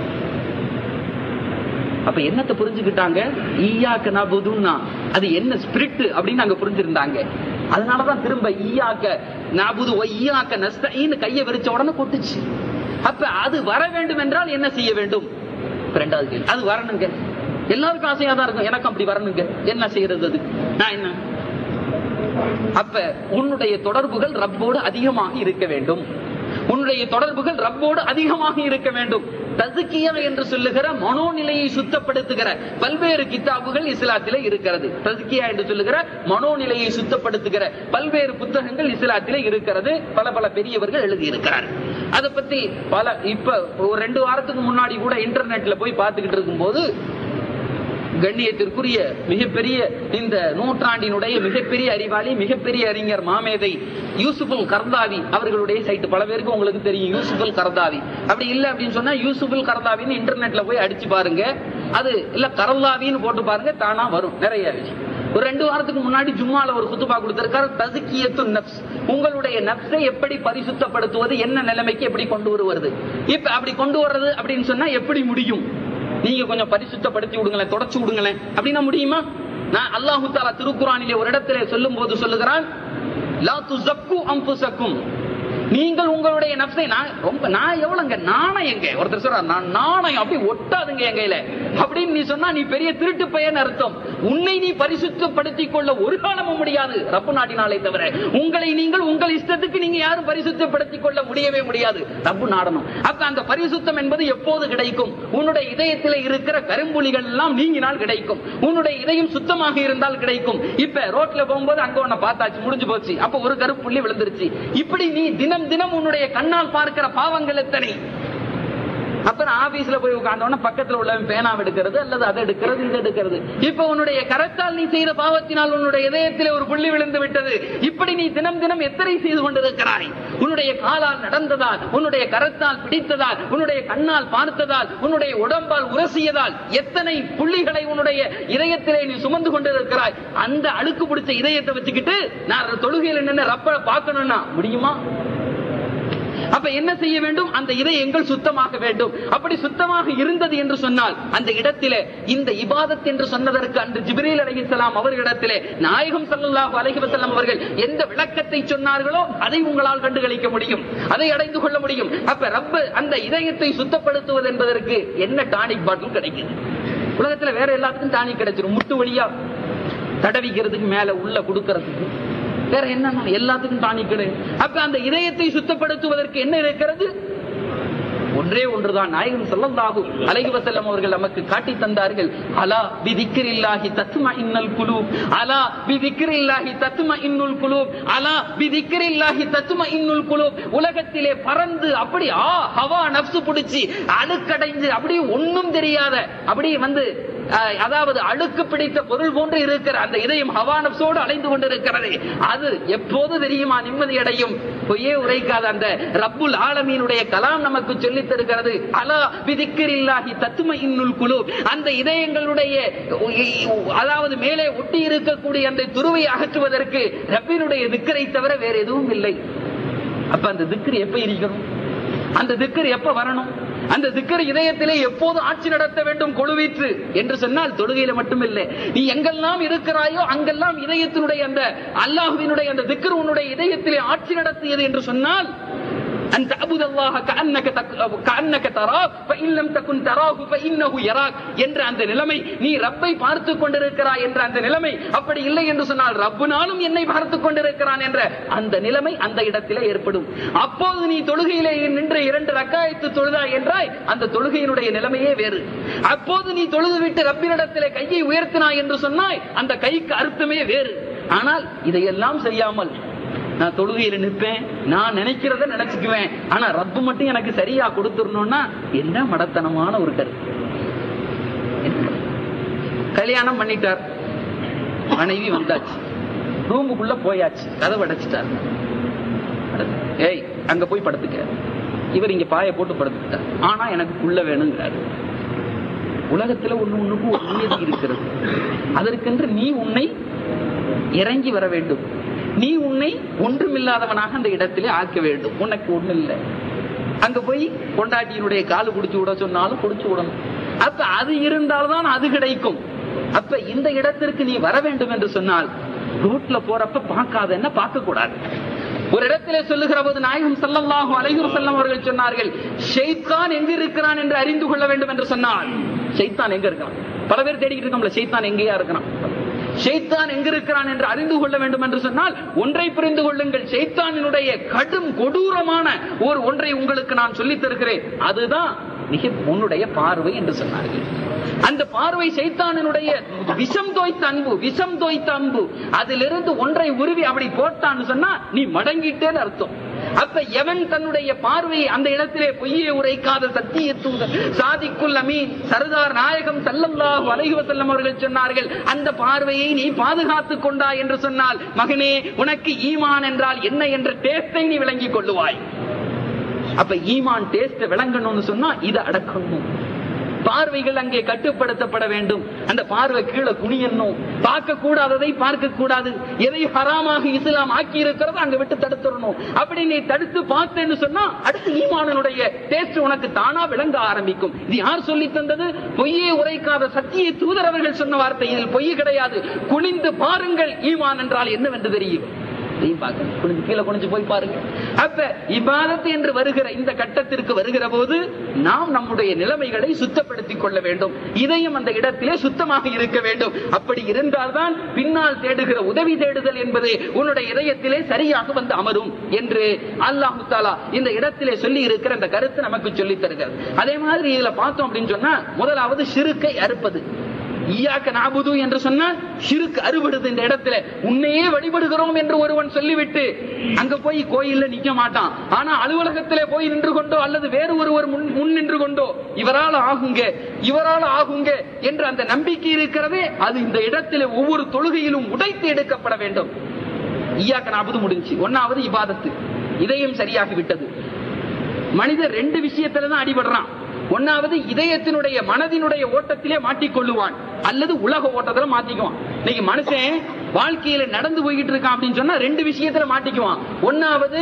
அப்ப என்னத்தை புரிஞ்சுக்கிட்டாங்க ஈயாக்க நபுதுன்னா அது என்ன ஸ்பிரிட் அப்படின்னு அங்க புரிஞ்சிருந்தாங்க அதனாலதான் திரும்ப ஈயாக்க நபுது ஈயாக்க நஸ்தீன்னு கையை விரிச்ச உடனே கொட்டுச்சு அப்ப அது வர வேண்டும் என்றால் என்ன செய்ய வேண்டும் இப்ப ரெண்டாவது கேள்வி அது வரணுங்க எல்லாருக்கும் ஆசையா தான் இருக்கும் எனக்கும் அப்படி வரணுங்க என்ன செய்யறது அது நான் என்ன அப்ப உன்னுடைய தொடர்புகள் ரப்போடு அதிகமாக இருக்க வேண்டும் உன்னுடைய தொடர்புகள் ரப்போடு அதிகமாக இருக்க வேண்டும் தசுக்கியா என்று சொல்லுகிற மனோநிலையை சுத்தப்படுத்துகிற பல்வேறு கித்தாபுகள் இஸ்லாத்திலே இருக்கிறது தசுக்கியா என்று சொல்லுகிற மனோநிலையை சுத்தப்படுத்துகிற பல்வேறு புத்தகங்கள் இஸ்லாத்திலே இருக்கிறது பல பல பெரியவர்கள் எழுதி இருக்கிறார் அதை பத்தி பல இப்ப ஒரு ரெண்டு வாரத்துக்கு முன்னாடி கூட இன்டர்நெட்ல போய் பார்த்துக்கிட்டு இருக்கும்போது கண்ணியத்திற்குரிய மிகப்பெரிய இந்த நூற்றாண்டினுடைய மிகப்பெரிய அறிவாளி மிகப்பெரிய அறிஞர் மாமேதை யூசுஃபுல் கர்தாவி அவர்களுடைய சைட் பல பேருக்கு உங்களுக்கு தெரியும் யூசுஃபுல் கர்தாவி அப்படி இல்ல அப்படின்னு சொன்னா யூசுஃபுல் கர்தாவின்னு இன்டர்நெட்ல போய் அடிச்சு பாருங்க அது இல்ல கர்தாவின்னு போட்டு பாருங்க தானா வரும் நிறைய விஷயம் ஒரு ரெண்டு வாரத்துக்கு முன்னாடி ஜும்மால ஒரு குத்துபா கொடுத்திருக்காரு தசுக்கியத்து நப்ஸ் உங்களுடைய நப்சை எப்படி பரிசுத்தப்படுத்துவது என்ன நிலைமைக்கு எப்படி கொண்டு வருவது இப்ப அப்படி கொண்டு வர்றது அப்படின்னு சொன்னா எப்படி முடியும் நீங்க கொஞ்சம் பரிசுத்தப்படுத்தி விடுங்களேன் தொடச்சு விடுங்களேன் அப்படின்னா முடியுமா நான் அல்லாஹு தாலா திருக்குறானிலே ஒரு இடத்திலே சொல்லும் போது சொல்லுகிறான் லா துஸக்கு அன்புசக்கும் நீங்கள் உங்களுடைய நப்சை நான் ரொம்ப நான் எவ்வளவுங்க நாணயம் எங்க ஒருத்தர் சொல்றார் நான் நாணயம் அப்படி ஒட்டாதுங்க என் கையில அப்படின்னு நீ சொன்னா நீ பெரிய திருட்டு பையன் அர்த்தம் உன்னை நீ பரிசுத்தப்படுத்திக் கொள்ள ஒரு காலமும் முடியாது ரப்பு நாட்டினாலே தவிர உங்களை நீங்கள் உங்கள் இஷ்டத்துக்கு நீங்க யாரும் பரிசுத்தப்படுத்திக் கொள்ள முடியவே முடியாது ரப்பு நாடணும் அப்ப அந்த பரிசுத்தம் என்பது எப்போது கிடைக்கும் உன்னுடைய இதயத்தில் இருக்கிற கரும்புலிகள் எல்லாம் நீங்கினால் கிடைக்கும் உன்னுடைய இதயம் சுத்தமாக இருந்தால் கிடைக்கும் இப்ப ரோட்ல போகும்போது அங்க உன்னை பார்த்தாச்சு முடிஞ்சு போச்சு அப்ப ஒரு கருப்புள்ளி விழுந்துருச்சு இப்படி நீ தினம் தினம் உன்னுடைய கண்ணால் பார்க்கிற பாவங்கள் எத்தனை அப்புறம் ஆபீஸ்ல போய் உட்கார்ந்தோன்னா பக்கத்துல உள்ளவன் பேனாவை எடுக்கிறது அல்லது அதை எடுக்கிறது இது எடுக்கிறது இப்ப உன்னுடைய கரத்தால் நீ செய்த பாவத்தினால் உன்னுடைய இதயத்திலே ஒரு புள்ளி விழுந்து விட்டது இப்படி நீ தினம் தினம் எத்தனை செய்து கொண்டிருக்கிறாய் உன்னுடைய காலால் நடந்ததால் உன்னுடைய கரத்தால் பிடித்ததால் உன்னுடைய கண்ணால் பார்த்ததால் உன்னுடைய உடம்பால் உரசியதால் எத்தனை புள்ளிகளை உன்னுடைய இதயத்திலே நீ சுமந்து கொண்டிருக்கிறாய் அந்த அழுக்கு பிடிச்ச இதயத்தை வச்சுக்கிட்டு நான் தொழுகையில் நின்று ரப்ப பார்க்கணும்னா முடியுமா அப்ப என்ன செய்ய வேண்டும் அந்த இதயங்கள் சுத்தமாக வேண்டும் அப்படி சுத்தமாக இருந்தது என்று சொன்னால் அந்த இடத்திலே இந்த இபாதத் என்று சொன்னதற்கு அன்று ஜிப்ரீல் அலைஹிஸ்ஸலாம் அவர்களிடத்திலே நாயகம் ஸல்லல்லாஹு அலைஹி வஸல்லம் அவர்கள் எந்த விளக்கத்தை சொன்னார்களோ அதை உங்களால் கண்டுகளிக்க முடியும் அதை அடைந்து கொள்ள முடியும் அப்ப ரப்ப அந்த இதயத்தை சுத்தப்படுத்துவது என்பதற்கு என்ன டானிக் பாட்டில் கிடைக்குது உலகத்துல வேற எல்லாத்துக்கும் டானிக் கிடைச்சிரும் முட்டு வழியா தடவிக்கிறதுக்கு மேல உள்ள கொடுக்கறதுக்கு வேற என்ன எல்லாத்துக்கும் டானிக் கிடையாது அப்ப அந்த இதயத்தை சுத்தப்படுத்துவதற்கு என்ன இருக்கிறது ஒன்றே ஒன்றுதான் நாயகம் ஸல்லல்லாஹு அலைஹி வஸல்லம் அவர்கள் நமக்கு காட்டி தந்தார்கள் அலா பிதிக்ரில்லாஹி தத்மா இன்னல் குலூப் அலா பிதிக்ரில்லாஹி தத்மா இன்னுல் குலூப் அலா பிதிக்ரில்லாஹி தத்மா இன்னுல் குலூப் உலகத்திலே பறந்து அப்படி ஆ ஹவா நப்சு பிடிச்சி அழுக்கடைஞ்சு அப்படியே ஒண்ணும் தெரியாத அப்படியே வந்து அஹ், அதாவது அழுக்கு பிடித்த பொருள் போன்று இருக்கிற அந்த இதயம் ஹவா நப்சோடு அலைந்து கொண்டிருக்கிறது அது எப்போது தெரியுமா நிம்மதி அடையும் பொய்யே உரைக்காத அந்த ரப்புல் ஆலமீனுடைய கலாம் நமக்கு சொல்லித் தருகிறது அலா விதிக்கிரில்லாஹி தத்தும இன்னுல் குழு அந்த இதயங்களுடைய அதாவது மேலே ஒட்டி இருக்கக்கூடிய அந்த துருவை அகற்றுவதற்கு ரப்பினுடைய திக்கரை தவிர வேற எதுவும் இல்லை அப்ப அந்த திக்கர் எப்ப இருக்கணும் அந்த திக்கர் எப்ப வரணும் அந்த திக்கர் இதயத்திலே எப்போது ஆட்சி நடத்த வேண்டும் கொழுவீற்று என்று சொன்னால் தொழுகையில மட்டுமில்லை நீ எங்கெல்லாம் இருக்கிறாயோ அங்கெல்லாம் இதயத்தினுடைய அந்த அல்லாஹுவினுடைய அந்த திக்கர் உன்னுடைய இதயத்திலே ஆட்சி நடத்தியது என்று சொன்னால் أن تعبد الله كأنك تك- كأنك تراه فإن لم تكن تراه فإنه يراك என்ற அந்த நிலைமை நீ ரப்பை பார்த்து கொண்டிருக்கிறாய் என்ற அந்த நிலைமை அப்படி இல்லை என்று சொன்னால் ரப்புனாலும் என்னை பார்த்து கொண்டிருக்கிறான் என்ற அந்த நிலைமை அந்த இடத்திலே ஏற்படும் அப்போது நீ தொழுகையிலே நின்று இரண்டு ரக்காயத்து தொழுதாய் என்றாய் அந்த தொழுகையினுடைய நிலைமையே வேறு அப்போது நீ தொழுது விட்டு ரப்பினிடத்திலே கையை உயர்த்தினாய் என்று சொன்னாய் அந்த கைக்கு அர்த்தமே வேறு ஆனால் இதையெல்லாம் செய்யாமல் நான் தொழுகையில நிற்பேன் நான் நினைக்கிறத நினைச்சுக்குவேன் ஆனா ரப்பு மட்டும் எனக்கு சரியா கொடுத்துடணும்னா என்ன மடத்தனமான ஒரு கருத்து கல்யாணம் பண்ணிட்டார் மனைவி வந்தாச்சு ரூமுக்குள்ள போயாச்சு கதவை அடைச்சிட்டார் ஏய் அங்க போய் படுத்துக்க இவர் இங்க பாய போட்டு படுத்துட்டார் ஆனா எனக்கு புள்ள வேணுங்கிறாரு உலகத்துல ஒண்ணு ஒண்ணுக்கு ஒரு நியதி இருக்கிறது அதற்கென்று நீ உன்னை இறங்கி வர வேண்டும் நீ உன்னை ஒன்றுமில்லாதவனாக அந்த இடத்திலே ஆக்க வேண்டும் உனக்கு ஒண்ணு இல்லை அங்க போய் கொண்டாட்டியினுடைய காலு குடிச்சு விட சொன்னாலும் குடிச்சு விடணும் அப்ப அது இருந்தால்தான் அது கிடைக்கும் அப்ப இந்த இடத்திற்கு நீ வர வேண்டும் என்று சொன்னால் ரோட்ல போறப்ப பார்க்காதன்னா பார்க்க கூடாது ஒரு இடத்திலே சொல்லுகிற போது நாயகம் ஸல்லல்லாஹு அலைஹி வஸல்லம் அவர்கள் சொன்னார்கள் ஷைத்தான் எங்க இருக்கிறான் என்று அறிந்து கொள்ள வேண்டும் என்று சொன்னால் ஷைத்தான் எங்க இருக்கான் பல பேர் தேடிக்கிட்டு இருக்கோம்ல ஷைத்தான் எங்கேயா இருக்கிறான் ஷைத்தான் எங்க இருக்கிறான் என்று அறிந்து கொள்ள வேண்டும் என்று சொன்னால் ஒன்றை புரிந்து கொள்ளுங்கள் ஷைத்தானினுடைய கடும் கொடூரமான ஒரு ஒன்றை உங்களுக்கு நான் சொல்லித் தருகிறேன் அதுதான் மிக உன்னுடைய பார்வை என்று சொன்னார்கள் அந்த பார்வை சைத்தானினுடைய விஷம் தோய்த்த அன்பு விஷம் தோய்த்த அன்பு அதிலிருந்து ஒன்றை உருவி அப்படி போட்டான்னு சொன்னா நீ மடங்கிட்டேன்னு அர்த்தம் அப்ப எவன் தன்னுடைய பார்வையை அந்த இடத்திலே பொய்யை உரைக்காத சத்திய தூதர் சாதிக்குல் அமீன் சர்தார் நாயகம் ஸல்லல்லாஹு அலைஹி வஸல்லம் அவர்கள் சொன்னார்கள் அந்த பார்வையை நீ பாதுகாத்துக் கொண்டாய் என்று சொன்னால் மகனே உனக்கு ஈமான் என்றால் என்ன என்ற டேஸ்டை நீ விளங்கிக் கொள்ளுவாய் அப்ப ஈமான் டேஸ்ட் விளங்கணும்னு சொன்னா இதை அடக்கணும் பார்வைகள் அங்கே கட்டுப்படுத்தப்பட வேண்டும் அந்த பார்வை கீழே குனியணும் பார்க்க கூடாததை பார்க்க கூடாது எதை ஹராமாக இஸ்லாம் ஆக்கி இருக்கிறதோ அங்க விட்டு தடுத்துடணும் அப்படி நீ தடுத்து பார்த்தேன்னு சொன்னா அடுத்து ஈமானனுடைய டேஸ்ட் உனக்கு தானா விளங்க ஆரம்பிக்கும் இது யார் சொல்லி தந்தது பொய்யே உரைக்காத சத்திய தூதர் அவர்கள் சொன்ன வார்த்தை இதில் பொய் கிடையாது குனிந்து பாருங்கள் ஈமான் என்றால் என்னவென்று தெரியும் இதையும் பார்க்க குனிஞ்சு கீழே குனிஞ்சு போய் பாருங்க அப்ப இபாதத் என்று வருகிற இந்த கட்டத்திற்கு வருகிற போது நாம் நம்முடைய நிலைமைகளை சுத்தப்படுத்திக் கொள்ள வேண்டும் இதயம் அந்த இடத்திலே சுத்தமாக இருக்க வேண்டும் அப்படி இருந்தால்தான் பின்னால் தேடுகிற உதவி தேடுதல் என்பது உன்னுடைய இதயத்திலே சரியாக வந்து அமரும் என்று அல்லாஹு தாலா இந்த இடத்திலே சொல்லி இருக்கிற அந்த கருத்து நமக்கு சொல்லி தருகிறது அதே மாதிரி இதுல பார்த்தோம் அப்படின்னு சொன்னா முதலாவது சிறுக்கை அறுப்பது ஈயாக்க நாபுது என்று சொன்னால் சிறுக்கு அறுபடுது இந்த இடத்துல உன்னையே வழிபடுகிறோம் என்று ஒருவன் சொல்லிவிட்டு அங்க போய் கோயில்ல நிக்க மாட்டான் ஆனா அலுவலகத்திலே போய் நின்று கொண்டோ அல்லது வேறு ஒருவர் முன் முன் நின்று கொண்டோ இவரால் ஆகுங்க இவரால் ஆகுங்க என்று அந்த நம்பிக்கை இருக்கிறதே அது இந்த இடத்திலே ஒவ்வொரு தொழுகையிலும் உடைத்து எடுக்கப்பட வேண்டும் ஈயாக்க நாபுது முடிஞ்சு ஒன்னாவது இபாதத்து இதயம் சரியாகி விட்டது மனிதர் ரெண்டு விஷயத்துல தான் அடிபடுறான் ஒன்னாவது இதயத்தினுடைய மனதினுடைய ஓட்டத்திலே மாட்டிக்கொள்ளுவான் அல்லது உலக ஓட்டத்துல மாட்டிக்குவான் இன்னைக்கு மனுஷன் வாழ்க்கையில நடந்து போய்கிட்டு இருக்கான் அப்படின்னு சொன்னா ரெண்டு விஷயத்துல மாட்டிக்குவான் ஒன்னாவது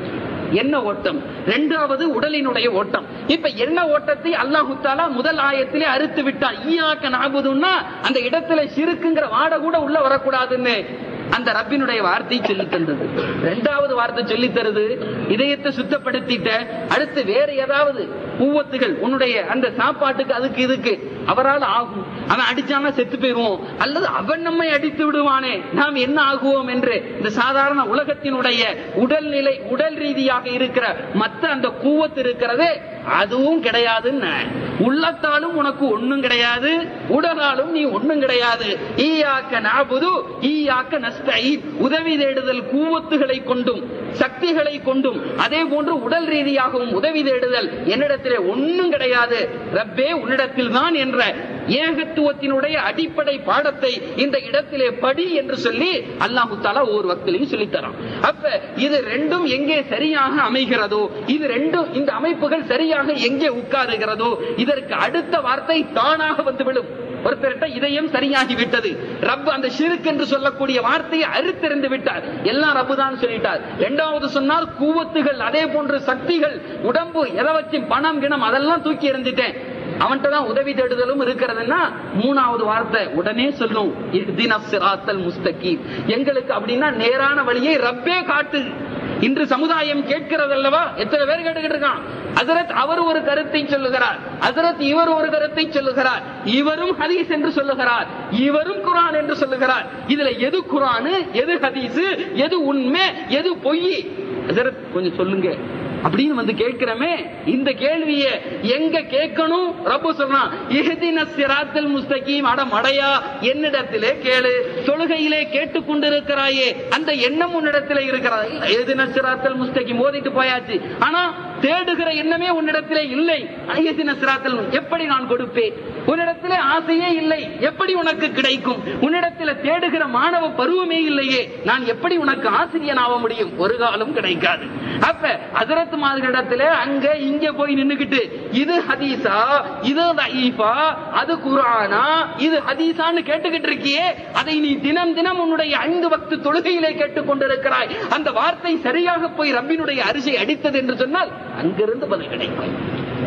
என்ன ஓட்டம் இரண்டாவது உடலினுடைய ஓட்டம் இப்ப என்ன ஓட்டத்தை அல்லாஹு தாலா முதல் ஆயத்திலே அறுத்து விட்டான் ஈயாக்க நாகுதுன்னா அந்த இடத்துல சிறுக்குங்கிற வாட கூட உள்ள வரக்கூடாதுன்னு அந்த ரப்பினுடைய வார்த்தை சொல்லி தந்தது இரண்டாவது வார்த்தை சொல்லி தருது இதயத்தை சுத்தப்படுத்திட்ட அடுத்து வேற ஏதாவது பூவத்துகள் உன்னுடைய அந்த சாப்பாட்டுக்கு அதுக்கு இதுக்கு அவரால் ஆகும் அவன் அடிச்சானா செத்து போயிருவோம் அல்லது அவன் நம்மை அடித்து விடுவானே நாம் என்ன ஆகுவோம் என்று இந்த சாதாரண உலகத்தினுடைய உடல்நிலை உடல் ரீதியாக இருக்கிற மற்ற அந்த கூவத்து இருக்கிறதே அதுவும் கிடையாதுன்னு உள்ளத்தாலும் உனக்கு ஒண்ணும் கிடையாது உடலாலும் நீ ஒண்ணும் கிடையாது ஈயாக்க நாபுது ஈயாக்க நஸ்தை உதவி தேடுதல் கூவத்துகளை கொண்டும் சக்திகளை கொண்டும் அதே போன்று உடல் ரீதியாகவும் உதவி தேடுதல் என்னிடத்திலே ஒண்ணும் கிடையாது ரப்பே உன்னிடத்தில் தான் என்ற ஏகத்துவத்தினுடைய அடிப்படை பாடத்தை இந்த இடத்திலே படி என்று சொல்லி அல்லாஹு தாலா ஒவ்வொரு வக்திலையும் சொல்லித்தரான் அப்ப இது ரெண்டும் எங்கே சரியாக அமைகிறதோ இது ரெண்டும் இந்த அமைப்புகள் சரியாக எங்கே உட்காருகிறதோ இதற்கு அடுத்த வார்த்தை தானாக வந்துவிடும் ஒருத்தர்கிட்ட இதயம் சரியாகி விட்டது ரப் அந்த ஷிருக்கு என்று சொல்லக்கூடிய வார்த்தையை அறுத்தெறிந்து விட்டார் எல்லாம் ரப்பு தான் சொல்லிட்டார் இரண்டாவது சொன்னால் கூவத்துகள் அதே போன்று சக்திகள் உடம்பு எதை வச்சு பணம் கிணம் அதெல்லாம் தூக்கி எறிஞ்சிட்டேன் அவன்கிட்ட தான் உதவி தேடுதலும் இருக்கிறதுன்னா மூணாவது வார்த்தை உடனே சொல்லும் இஹ்தின சிராத்தல் முஸ்தகீம் எங்களுக்கு அப்படின்னா நேரான வழியை ரப்பே காட்டு இன்று சமுதாயம் கேட்கிறது அல்லவா எத்தனை பேர் கேட்டுக்கிட்டு இருக்கான் ஹசரத் அவர் ஒரு கருத்தை சொல்லுகிறார் ஹசரத் இவர் ஒரு கருத்தை சொல்லுகிறார் இவரும் ஹதீஸ் என்று சொல்லுகிறார் இவரும் குரான் என்று சொல்லுகிறார் இதுல எது குரானு எது ஹதீஸ் எது உண்மை எது பொய் ஹசரத் கொஞ்சம் சொல்லுங்க அப்படின்னு வந்து கேட்கிறமே இந்த கேள்விய எங்க கேட்கணும் ரப்பு சொல்றான் இஹ்தின சிராத்தல் முஸ்தகீம் அட மடையா என்னிடத்திலே கேளு தொழுகையிலே கேட்டுக் கொண்டிருக்கிறாயே அந்த எண்ணம் உன்னிடத்திலே இருக்கிறதா இல்ல எதின சிராத்தல் முஸ்தகீம் ஓதிட்டு போயாச்சு ஆனா தேடுகிற எண்ணமே உன்னிடத்திலே இல்லை எதின சிராத்தல் எப்படி நான் கொடுப்பேன் உன்னிடத்திலே ஆசையே இல்லை எப்படி உனக்கு கிடைக்கும் உன்னிடத்திலே தேடுகிற மாணவ பருவமே இல்லையே நான் எப்படி உனக்கு ஆசிரியன் ஆக முடியும் ஒரு காலம் கிடைக்காது அப்ப ஹசரத் மாதிரிடத்துல அங்க இங்க போய் நின்னுகிட்டு இது ஹதீஸா இது தஈஃபா அது குரானா இது ஹதீஸான்னு கேட்டுக்கிட்டு இருக்கியே அதை நீ தினம் தினம் உன்னுடைய ஐந்து வக்து தொழுகையிலே கேட்டுக் கொண்டிருக்கிறாய் அந்த வார்த்தை சரியாக போய் ரப்பினுடைய அரிசி அடித்தது என்று சொன்னால் அங்கிருந்து பதில் கிடைக்கும்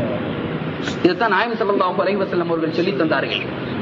இதுதான் நாயம் ஸல்லல்லாஹு அலைஹி வஸல்லம் அவர்கள் சொல்லி தந்தார்கள்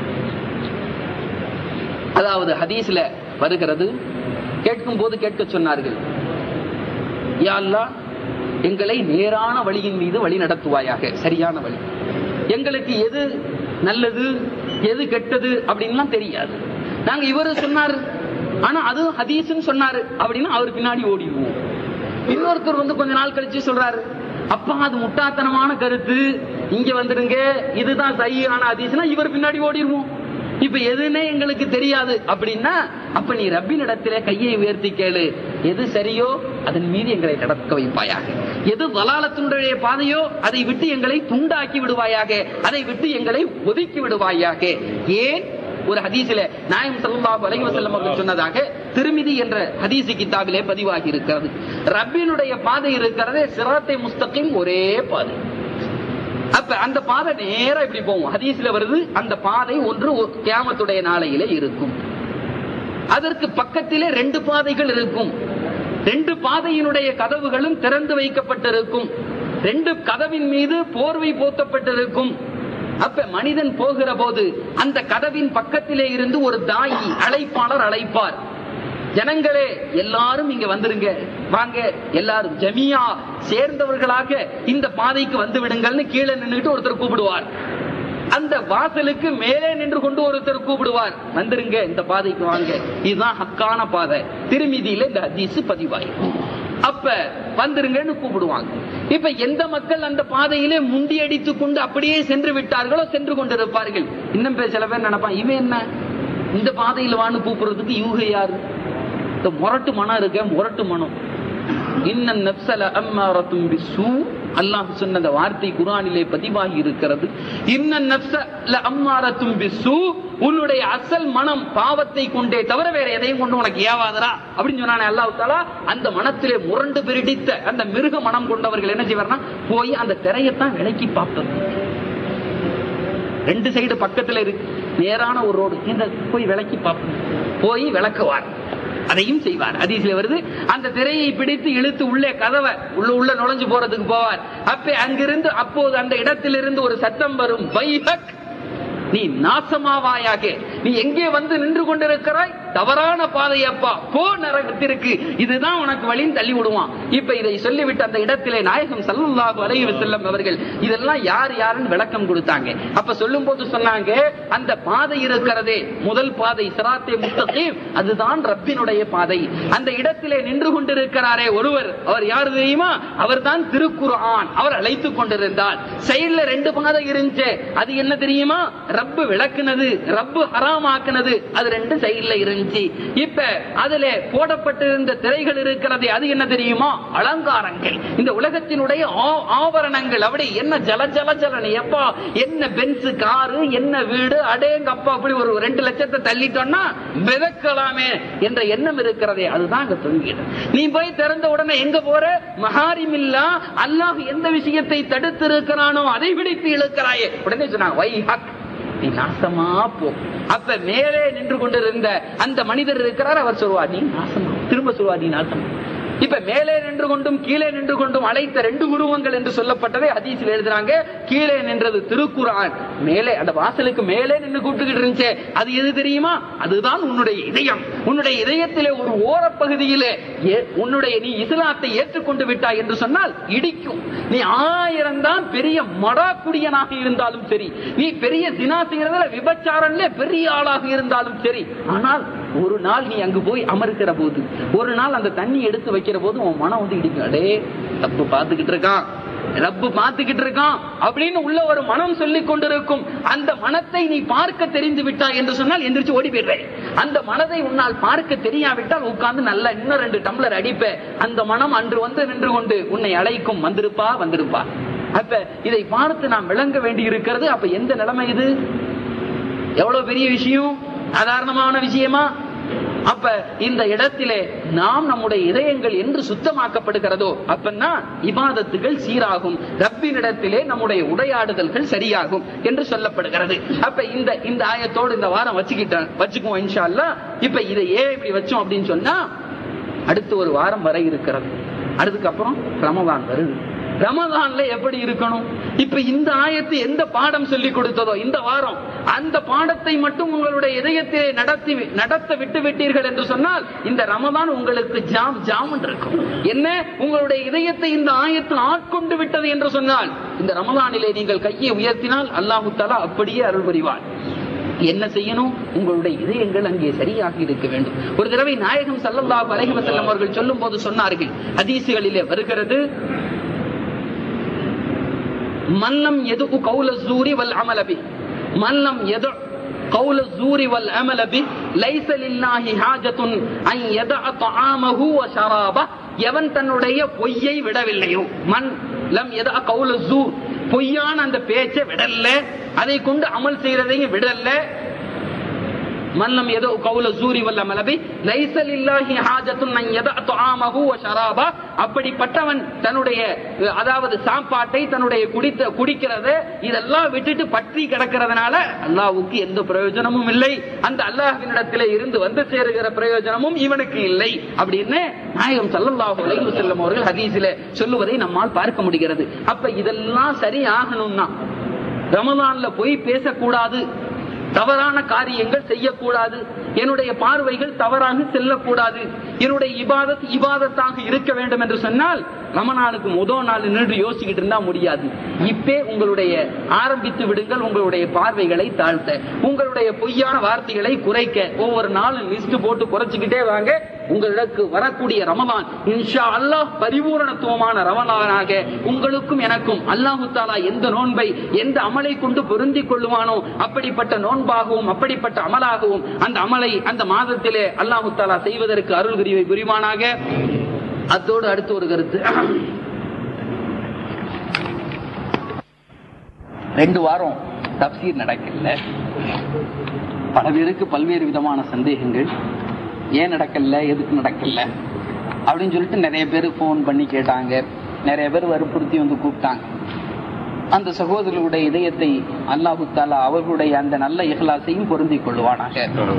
அதாவது ஹதீஸ்ல வருகிறது கேட்கும் போது கேட்க சொன்னார்கள் யா அல்லாஹ் எங்களை நேரான வழியின் மீது வழி நடத்துவாயாக சரியான வழி எங்களுக்கு எது நல்லது எது கெட்டது அப்படின்லாம் தெரியாது நாங்க இவரு சொன்னாரு ஆனா அது ஹதீஸ்னு சொன்னாரு அப்படின்னு அவர் பின்னாடி ஓடிடுவோம் இன்னொருத்தர் வந்து கொஞ்ச நாள் கழிச்சு சொல்றாரு அப்பா அது முட்டாத்தனமான கருத்து இங்க வந்துடுங்க இதுதான் சரியான ஹதீஸ்னா இவர் பின்னாடி ஓடிடுவோம் இப்ப எதுன்னே எங்களுக்கு தெரியாது அப்படின்னா அப்ப நீ ரப்பின் இடத்திலே கையை உயர்த்தி கேளு எது சரியோ அதன் மீது எங்களை நடக்க வைப்பாயாக எது வலாலத்தினுடைய பாதையோ அதை விட்டு எங்களை துண்டாக்கி விடுவாயாக அதை விட்டு எங்களை ஒதுக்கி விடுவாயாக ஏன் ஒரு ஹதீஸில நாயம் ஸல்லல்லாஹு அலைஹி வஸல்லம் அவர்கள் சொன்னதாக திருமிதி என்ற ஹதீஸ் கிதாபிலே பதிவாகி இருக்கிறது ரப்பினுடைய பாதை இருக்கிறதே சிராத்தை முஸ்தகிம் ஒரே பாதை அப்ப அந்த பாதை நேரா இப்படி போகும் ஹதீஸ்ல வருது அந்த பாதை ஒன்று கியாமத்துடைய நாளையிலே இருக்கும் அதற்கு பக்கத்திலே ரெண்டு பாதைகள் இருக்கும் ரெண்டு பாதையினுடைய கதவுகளும் திறந்து வைக்கப்பட்டிருக்கும் ரெண்டு கதவின் மீது போர்வை போத்தப்பட்டிருக்கும் அப்ப மனிதன் போகிற போது அந்த கதவின் பக்கத்திலே இருந்து ஒரு தாயி அழைப்பாளர் அழைப்பார் ஜனங்களே எல்லாரும் இங்க வந்துருங்க வாங்க எல்லாரும் ஜமியா சேர்ந்தவர்களாக இந்த பாதைக்கு வந்து விடுங்கள்னு கீழே நின்னுட்டு ஒருத்தர் கூப்பிடுவார் அந்த வாசலுக்கு மேலே நின்று கொண்டு ஒருத்தர் கூப்பிடுவார் வந்துருங்க இந்த பாதைக்கு வாங்க இதுதான் ஹக்கான பாதை திருமிதியில இந்த ஹதீஸ் பதிவாய் அப்ப வந்துருங்கன்னு கூப்பிடுவாங்க இப்ப எந்த மக்கள் அந்த பாதையிலே முண்டி அடித்துக் கொண்டு அப்படியே சென்று விட்டார்களோ சென்று கொண்டிருப்பார்கள் இன்னும் பேர் சில பேர் நினைப்பான் இவன் என்ன இந்த பாதையில வான்னு கூப்பிடுறதுக்கு யூக யாரு இந்த முரட்டு மனம் இருக்க முரட்டு மனம் இன்ன நப்சல அம்மாரத்தும் பிசூ அல்லாஹ் சொன்ன அந்த வார்த்தை குரானிலே பதிவாகி இருக்கிறது இன்ன நப்சல அம்மாரத்தும் பிசூ உன்னுடைய அசல் மனம் பாவத்தை கொண்டே தவிர வேற எதையும் கொண்டு உனக்கு ஏவாதரா அப்படின்னு சொன்னானே அல்லாஹ் தாலா அந்த மனத்திலே முரண்டு பிரிடித்த அந்த மிருக மனம் கொண்டவர்கள் என்ன செய்வார்னா போய் அந்த திரையத்தான் விலக்கி பார்ப்பது ரெண்டு சைடு பக்கத்துல இருக்கு நேரான ஒரு ரோடு இந்த போய் விளக்கி பார்ப்போம் போய் விளக்குவார் அதையும் செய்வார் ஹதீஸ்ல வருது அந்த திரையை பிடித்து இழுத்து உள்ளே கதவை உள்ள உள்ள நுழைஞ்சு போறதுக்கு போவார் அப்ப அங்கிருந்து அப்போது அந்த இடத்திலிருந்து ஒரு சத்தம் வரும் வைஹக் நீ நாசமாவாயாக நீ எங்கே வந்து நின்று கொண்டிருக்கிறாய் தவறான பாதையப்பா போ நரகத்திற்கு இதுதான் உனக்கு வழின்னு தள்ளி விடுவான் இப்ப இதை சொல்லிவிட்டு அந்த இடத்திலே நாயகம் சல்லல்லாஹு அலைஹி வஸல்லம் அவர்கள் இதெல்லாம் யார் யாருன்னு விளக்கம் கொடுத்தாங்க அப்ப சொல்லும் போது சொன்னாங்க அந்த பாதை இருக்கிறதே முதல் பாதை சிராத்தே முத்தகீம் அதுதான் ரப்பினுடைய பாதை அந்த இடத்திலே நின்று கொண்டிருக்கிறாரே ஒருவர் அவர் யார் தெரியுமா அவர்தான் திருக்குர்ஆன் அவர் அழைத்துக் கொண்டிருந்தார் சைடுல ரெண்டு பாதை இருந்துச்சு அது என்ன தெரியுமா ரப்பு விளக்குனது ரப்பு ஹராமாக்குனது அது ரெண்டு சைடுல இருந்துச்சு இப்ப அதுல போடப்பட்டிருந்த திரைகள் இருக்கிறது அது என்ன தெரியுமா அலங்காரங்கள் இந்த உலகத்தினுடைய ஆ- ஆபரணங்கள் அப்படி என்ன ஜல ஜல ஜலனி எப்பா என்ன பென்ஸ் காரு என்ன வீடு அடேங்க அப்பா அப்படி ஒரு ரெண்டு லட்சத்தை தள்ளிட்டோம்னா மிதக்கலாமே என்ற எண்ணம் இருக்கிறதே அதுதான் அங்க தொங்கிடும் நீ போய் திறந்த உடனே எங்க போற மஹாரிமில்லா அல்லாஹ் எந்த விஷயத்தை தடுத்து இருக்கிறானோ அதை பிடித்து இழுக்கிறாயே உடனே சொன்னாங்க வை ஹக் நீ நாசமா போ அப்ப மேலே நின்று கொண்டிருந்த அந்த மனிதர் இருக்கிறார் அவர் சொல்வார் நீ நாசமா திரும்ப சொல்வார் நீ நாசமா இப்ப மேலே நின்று கொண்டும் கீழே நின்று கொண்டும் அழைத்த ரெண்டு உருவங்கள் என்று சொல்லப்பட்டதை ஹதீஸில் எழுதுறாங்க கீழே நின்றது திருக்குரான் மேலே அந்த வாசலுக்கு மேலே நின்று கூப்பிட்டுக்கிட்டு இருந்துச்சே அது எது தெரியுமா அதுதான் உன்னுடைய இதயம் உன்னுடைய இதயத்திலே ஒரு ஓரப்பகுதியிலே ஏ- உன்னுடைய நீ இஸ்லாத்தை ஏற்றுக்கொண்டு விட்டாய் என்று சொன்னால் இடிக்கும் நீ ஆயிரம் தான் பெரிய மடாக்குடியனாக இருந்தாலும் சரி நீ பெரிய தினா செய்யறதுல விபச்சாரம்ல பெரிய ஆளாக இருந்தாலும் சரி ஆனால் ஒரு நாள் நீ அங்கு போய் அமர்க்கிற போது ஒரு நாள் அந்த தண்ணி எடுத்து வைக்கிற போது உன் மனம் வந்து இடிக்கும் அடே தப்பு பார்த்துக்கிட்டு இருக்கான் ரப்பு பார்த்துக்கிட்டு இருக்கான் அப்படின்னு உள்ள ஒரு மனம் சொல்லிக் கொண்டிருக்கும் அந்த மனத்தை நீ பார்க்க தெரிந்து விட்டாய் என்று சொன்னால் எந்திரிச்சு ஓடி போயிடுறேன் அந்த மனதை உன்னால் பார்க்க தெரியாவிட்டால் உட்கார்ந்து நல்லா இன்னும் ரெண்டு டம்ளர் அடிப்ப அந்த மனம் அன்று வந்து நின்று கொண்டு உன்னை அழைக்கும் வந்திருப்பா வந்திருப்பா அப்ப இதை பார்த்து நாம் விளங்க வேண்டி இருக்கிறது அப்ப எந்த நிலைமை இது எவ்வளவு பெரிய விஷயம் சாதாரணமான விஷயமா அப்ப இந்த இடத்திலே நாம் நம்முடைய இதயங்கள் என்று சுத்தமாக்கப்படுகிறதோ அப்பன்னா இபாதத்துகள் சீராகும் ரப்பினிடத்திலே நம்முடைய உரையாடுதல்கள் சரியாகும் என்று சொல்லப்படுகிறது அப்ப இந்த இந்த ஆயத்தோடு இந்த வாரம் வச்சுக்கிட்டேன் வச்சுக்குவோம் இன்ஷா அல்லாஹ் இப்ப இதை ஏன் இப்படி வச்சோம் அப்படின்னு சொன்னா அடுத்து ஒரு வாரம் வர இருக்கிறது அதுக்கப்புறம் ரமதான் வருது ரமதான்ல எப்படி இருக்கணும் இப்ப இந்த ஆயத்து எந்த பாடம் சொல்லி கொடுத்ததோ இந்த வாரம் அந்த பாடத்தை மட்டும் உங்களுடைய இதயத்திலே நடத்தி நடத்த விட்டு விட்டீர்கள் என்று சொன்னால் இந்த ரமதான் உங்களுக்கு ஜாம் ஜாம் இருக்கும் என்ன உங்களுடைய இதயத்தை இந்த ஆயத்து ஆட்கொண்டு விட்டது என்று சொன்னால் இந்த ரமதானிலே நீங்கள் கையை உயர்த்தினால் அல்லாஹு தஆலா அப்படியே அருள் புரிவார் என்ன செய்யணும் உங்களுடைய இதயங்கள் அங்கே சரியாக இருக்க வேண்டும் ஒரு தடவை நாயகம் ஸல்லல்லாஹு அலைஹி வஸல்லம் அவர்கள் சொல்லும் போது சொன்னார்கள் ஹதீசுகளிலே வருகிறது மன்னம் எது கௌல ஜூரி வல் அமலபி மன்னம் எது قول الزور والأمل به ليس لله حاجة أن يدع طعامه وشرابه எவன் தன்னுடைய பொய்யை விடவில்லையோ மண் லம் எதா கவுல ஜூர் பொய்யான அந்த பேச்சை விடல அதை கொண்டு அமல் செய்யறதையும் விடல மன்னம் ஏதோ கவுல சூரி வல்ல மலபி லைசல் இல்லாஹி ஹாஜத்துன் அன் யதா துஆமஹு வ ஷராபா அப்படிப்பட்டவன் தன்னுடைய அஹ், அதாவது சாப்பாட்டை தன்னுடைய குடித்த குடிக்கிறத இதெல்லாம் விட்டுட்டு பற்றி கிடக்கிறதுனால அல்லாஹ்வுக்கு எந்த பிரயோஜனமும் இல்லை அந்த அல்லாஹ்வினிடத்திலே இருந்து வந்து சேருகிற பிரயோஜனமும் இவனுக்கு இல்லை அப்படின்னு நாயகம் ஸல்லல்லாஹு அலைஹி வஸல்லம் அவர்கள் ஹதீஸிலே சொல்லுவதை நம்மால் பார்க்க முடிகிறது அப்ப இதெல்லாம் சரி ஆகணும்னா ரமலான்ல போய் பேசக்கூடாது தவறான காரியங்கள் செய்யக்கூடாது என்னுடைய பார்வைகள் தவறாக செல்லக்கூடாது என்னுடைய இபாதத் இபாதத்தாக இருக்க வேண்டும் என்று சொன்னால் ரமணானுக்கு முதல் நாள் நின்று யோசிக்கிட்டு இருந்தா முடியாது இப்பே உங்களுடைய ஆரம்பித்து விடுங்கள் உங்களுடைய பார்வைகளை தாழ்த்த உங்களுடைய பொய்யான வார்த்தைகளை குறைக்க ஒவ்வொரு நாளும் லிஸ்ட் போட்டு குறைச்சிக்கிட்டே வாங்க உங்களுக்கு வரக்கூடிய ரமதான் இன்ஷா அல்லாஹ் பரிபூரணத்துவமான ரமலானாக உங்களுக்கும் எனக்கும் அல்லாஹு தாலா எந்த நோன்பை எந்த அமலை கொண்டு பொருந்திக் கொள்ளுவானோ அப்படிப்பட்ட நோன்பாகவும் அப்படிப்பட்ட அமலாகவும் அந்த அமலை அந்த மாதத்திலே அல்லாஹு தாலா செய்வதற்கு அருள் விரிவை புரிவானாக அத்தோடு அடுத்து ஒரு கருத்து ரெண்டு வாரம் தப்சீர் நடக்கல பல பேருக்கு பல்வேறு விதமான சந்தேகங்கள் ஏன் நடக்கல எதுக்கு நடக்கல அப்படின்னு சொல்லிட்டு நிறைய பேர் ஃபோன் பண்ணி கேட்டாங்க நிறைய பேர் வற்புறுத்தி வந்து கூப்பிட்டாங்க அந்த சகோதரர்களுடைய இதயத்தை அல்லாஹு தாலா அவர்களுடைய அந்த நல்ல இஹ்லாசையும் பொருந்திக் கொள்வானாக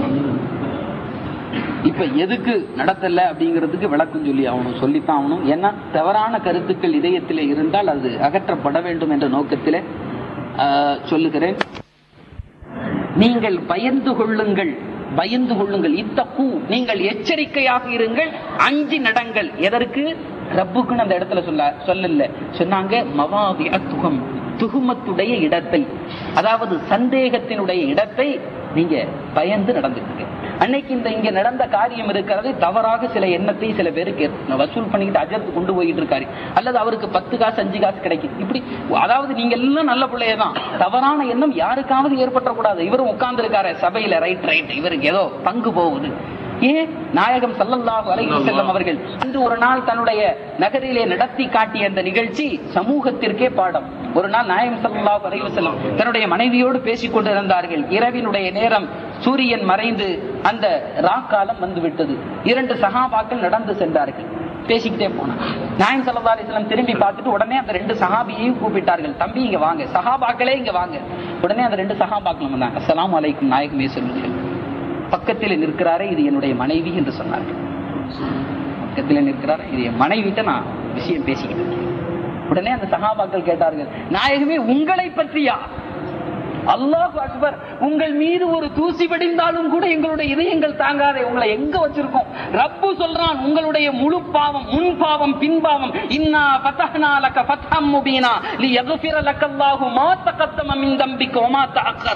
இப்ப எதுக்கு நடத்தல அப்படிங்கிறதுக்கு விளக்கம் சொல்லி ஆகணும் சொல்லித்தான் ஆகணும் ஏன்னா தவறான கருத்துக்கள் இதயத்திலே இருந்தால் அது அகற்றப்பட வேண்டும் என்ற நோக்கத்திலே ஆஹ், சொல்லுகிறேன் நீங்கள் பயந்து கொள்ளுங்கள் பயந்து கொள்ளுங்கள் இத்தப்பு நீங்கள் எச்சரிக்கையாக இருங்கள் அஞ்சு நடங்கள் எதற்கு ரப்புக்குன்னு அந்த இடத்துல சொல்ல சொல்லல சொன்னாங்க மவாதி துகம் துகுமத்துடைய இடத்தை அதாவது சந்தேகத்தினுடைய இடத்தை நீங்க பயந்து நடந்துக்கங்க அன்னைக்கு இந்த இங்க நடந்த காரியம் இருக்கிறது தவறாக சில எண்ணத்தை சில பேருக்கு வசூல் பண்ணிக்கிட்டு அஜர்த்து கொண்டு போயிட்டு இருக்காரு அல்லது அவருக்கு பத்து காசு அஞ்சு காசு கிடைக்குது இப்படி அதாவது நீங்க எல்லாம் நல்ல பிள்ளையதான் தவறான எண்ணம் யாருக்காவது ஏற்பட்டக்கூடாது இவரும் உட்கார்ந்து இருக்காரு சபையில ரைட் ரைட் இவருக்கு ஏதோ பங்கு போகுது ஏன் நாயகம் ஸல்லல்லாஹு அலைஹி வஸல்லம் அவர்கள் இன்று ஒரு நாள் தன்னுடைய நகரிலே நடத்தி காட்டிய அந்த நிகழ்ச்சி சமூகத்திற்கே பாடம் ஒரு நாள் நாயகம் ஸல்லல்லாஹு அலைஹி வஸல்லம் தன்னுடைய மனைவியோடு பேசிக் கொண்டிருந்தார்கள் இரவினுடைய நேரம் சூரியன் மறைந்து அந்த ராக்காலம் வந்து விட்டது இரண்டு சகாபாக்கள் நடந்து சென்றார்கள் பேசிக்கிட்டே போனாங்க நாயம் சல்லா அலிஸ்லாம் திரும்பி பார்த்துட்டு உடனே அந்த ரெண்டு சஹாபியையும் கூப்பிட்டார்கள் தம்பி இங்க வாங்க சஹாபாக்களே இங்க வாங்க உடனே அந்த ரெண்டு சஹாபாக்களும் வந்தாங்க அஸ்ஸலாமு அலைக்கும் நாயகமே சொல்லுங்கள் பக்கத்தில் நிற்கிறாரே இது என்னுடைய மனைவி என்று சொன்னார்கள் பக்கத்தில் நிற்கிறாரே இது என் மனைவிட்ட நான் விஷயம் பேசிக்கிட்டு இருக்கேன் உடனே அந்த சகாபாக்கள் கேட்டார்கள் நாயகமே உங்களை பற்றியா அல்லாஹ் அக்பர் உங்கள் மீது ஒரு தூசி படிந்தாலும் கூட எங்களுடைய இதயங்கள் தாங்காதே உங்களை எங்க வச்சிருக்கோம் ரப்பு சொல்றான் உங்களுடைய முழு பாவம் முன் பாவம் பின் பாவம் இன்னா ஃபதஹ்னா லக ஃபத்ஹம் முபீனா லியக்ஃபிர லக்கல்லாஹு மா தகத்தம மின் தம்பிக வமா தஅக்கர்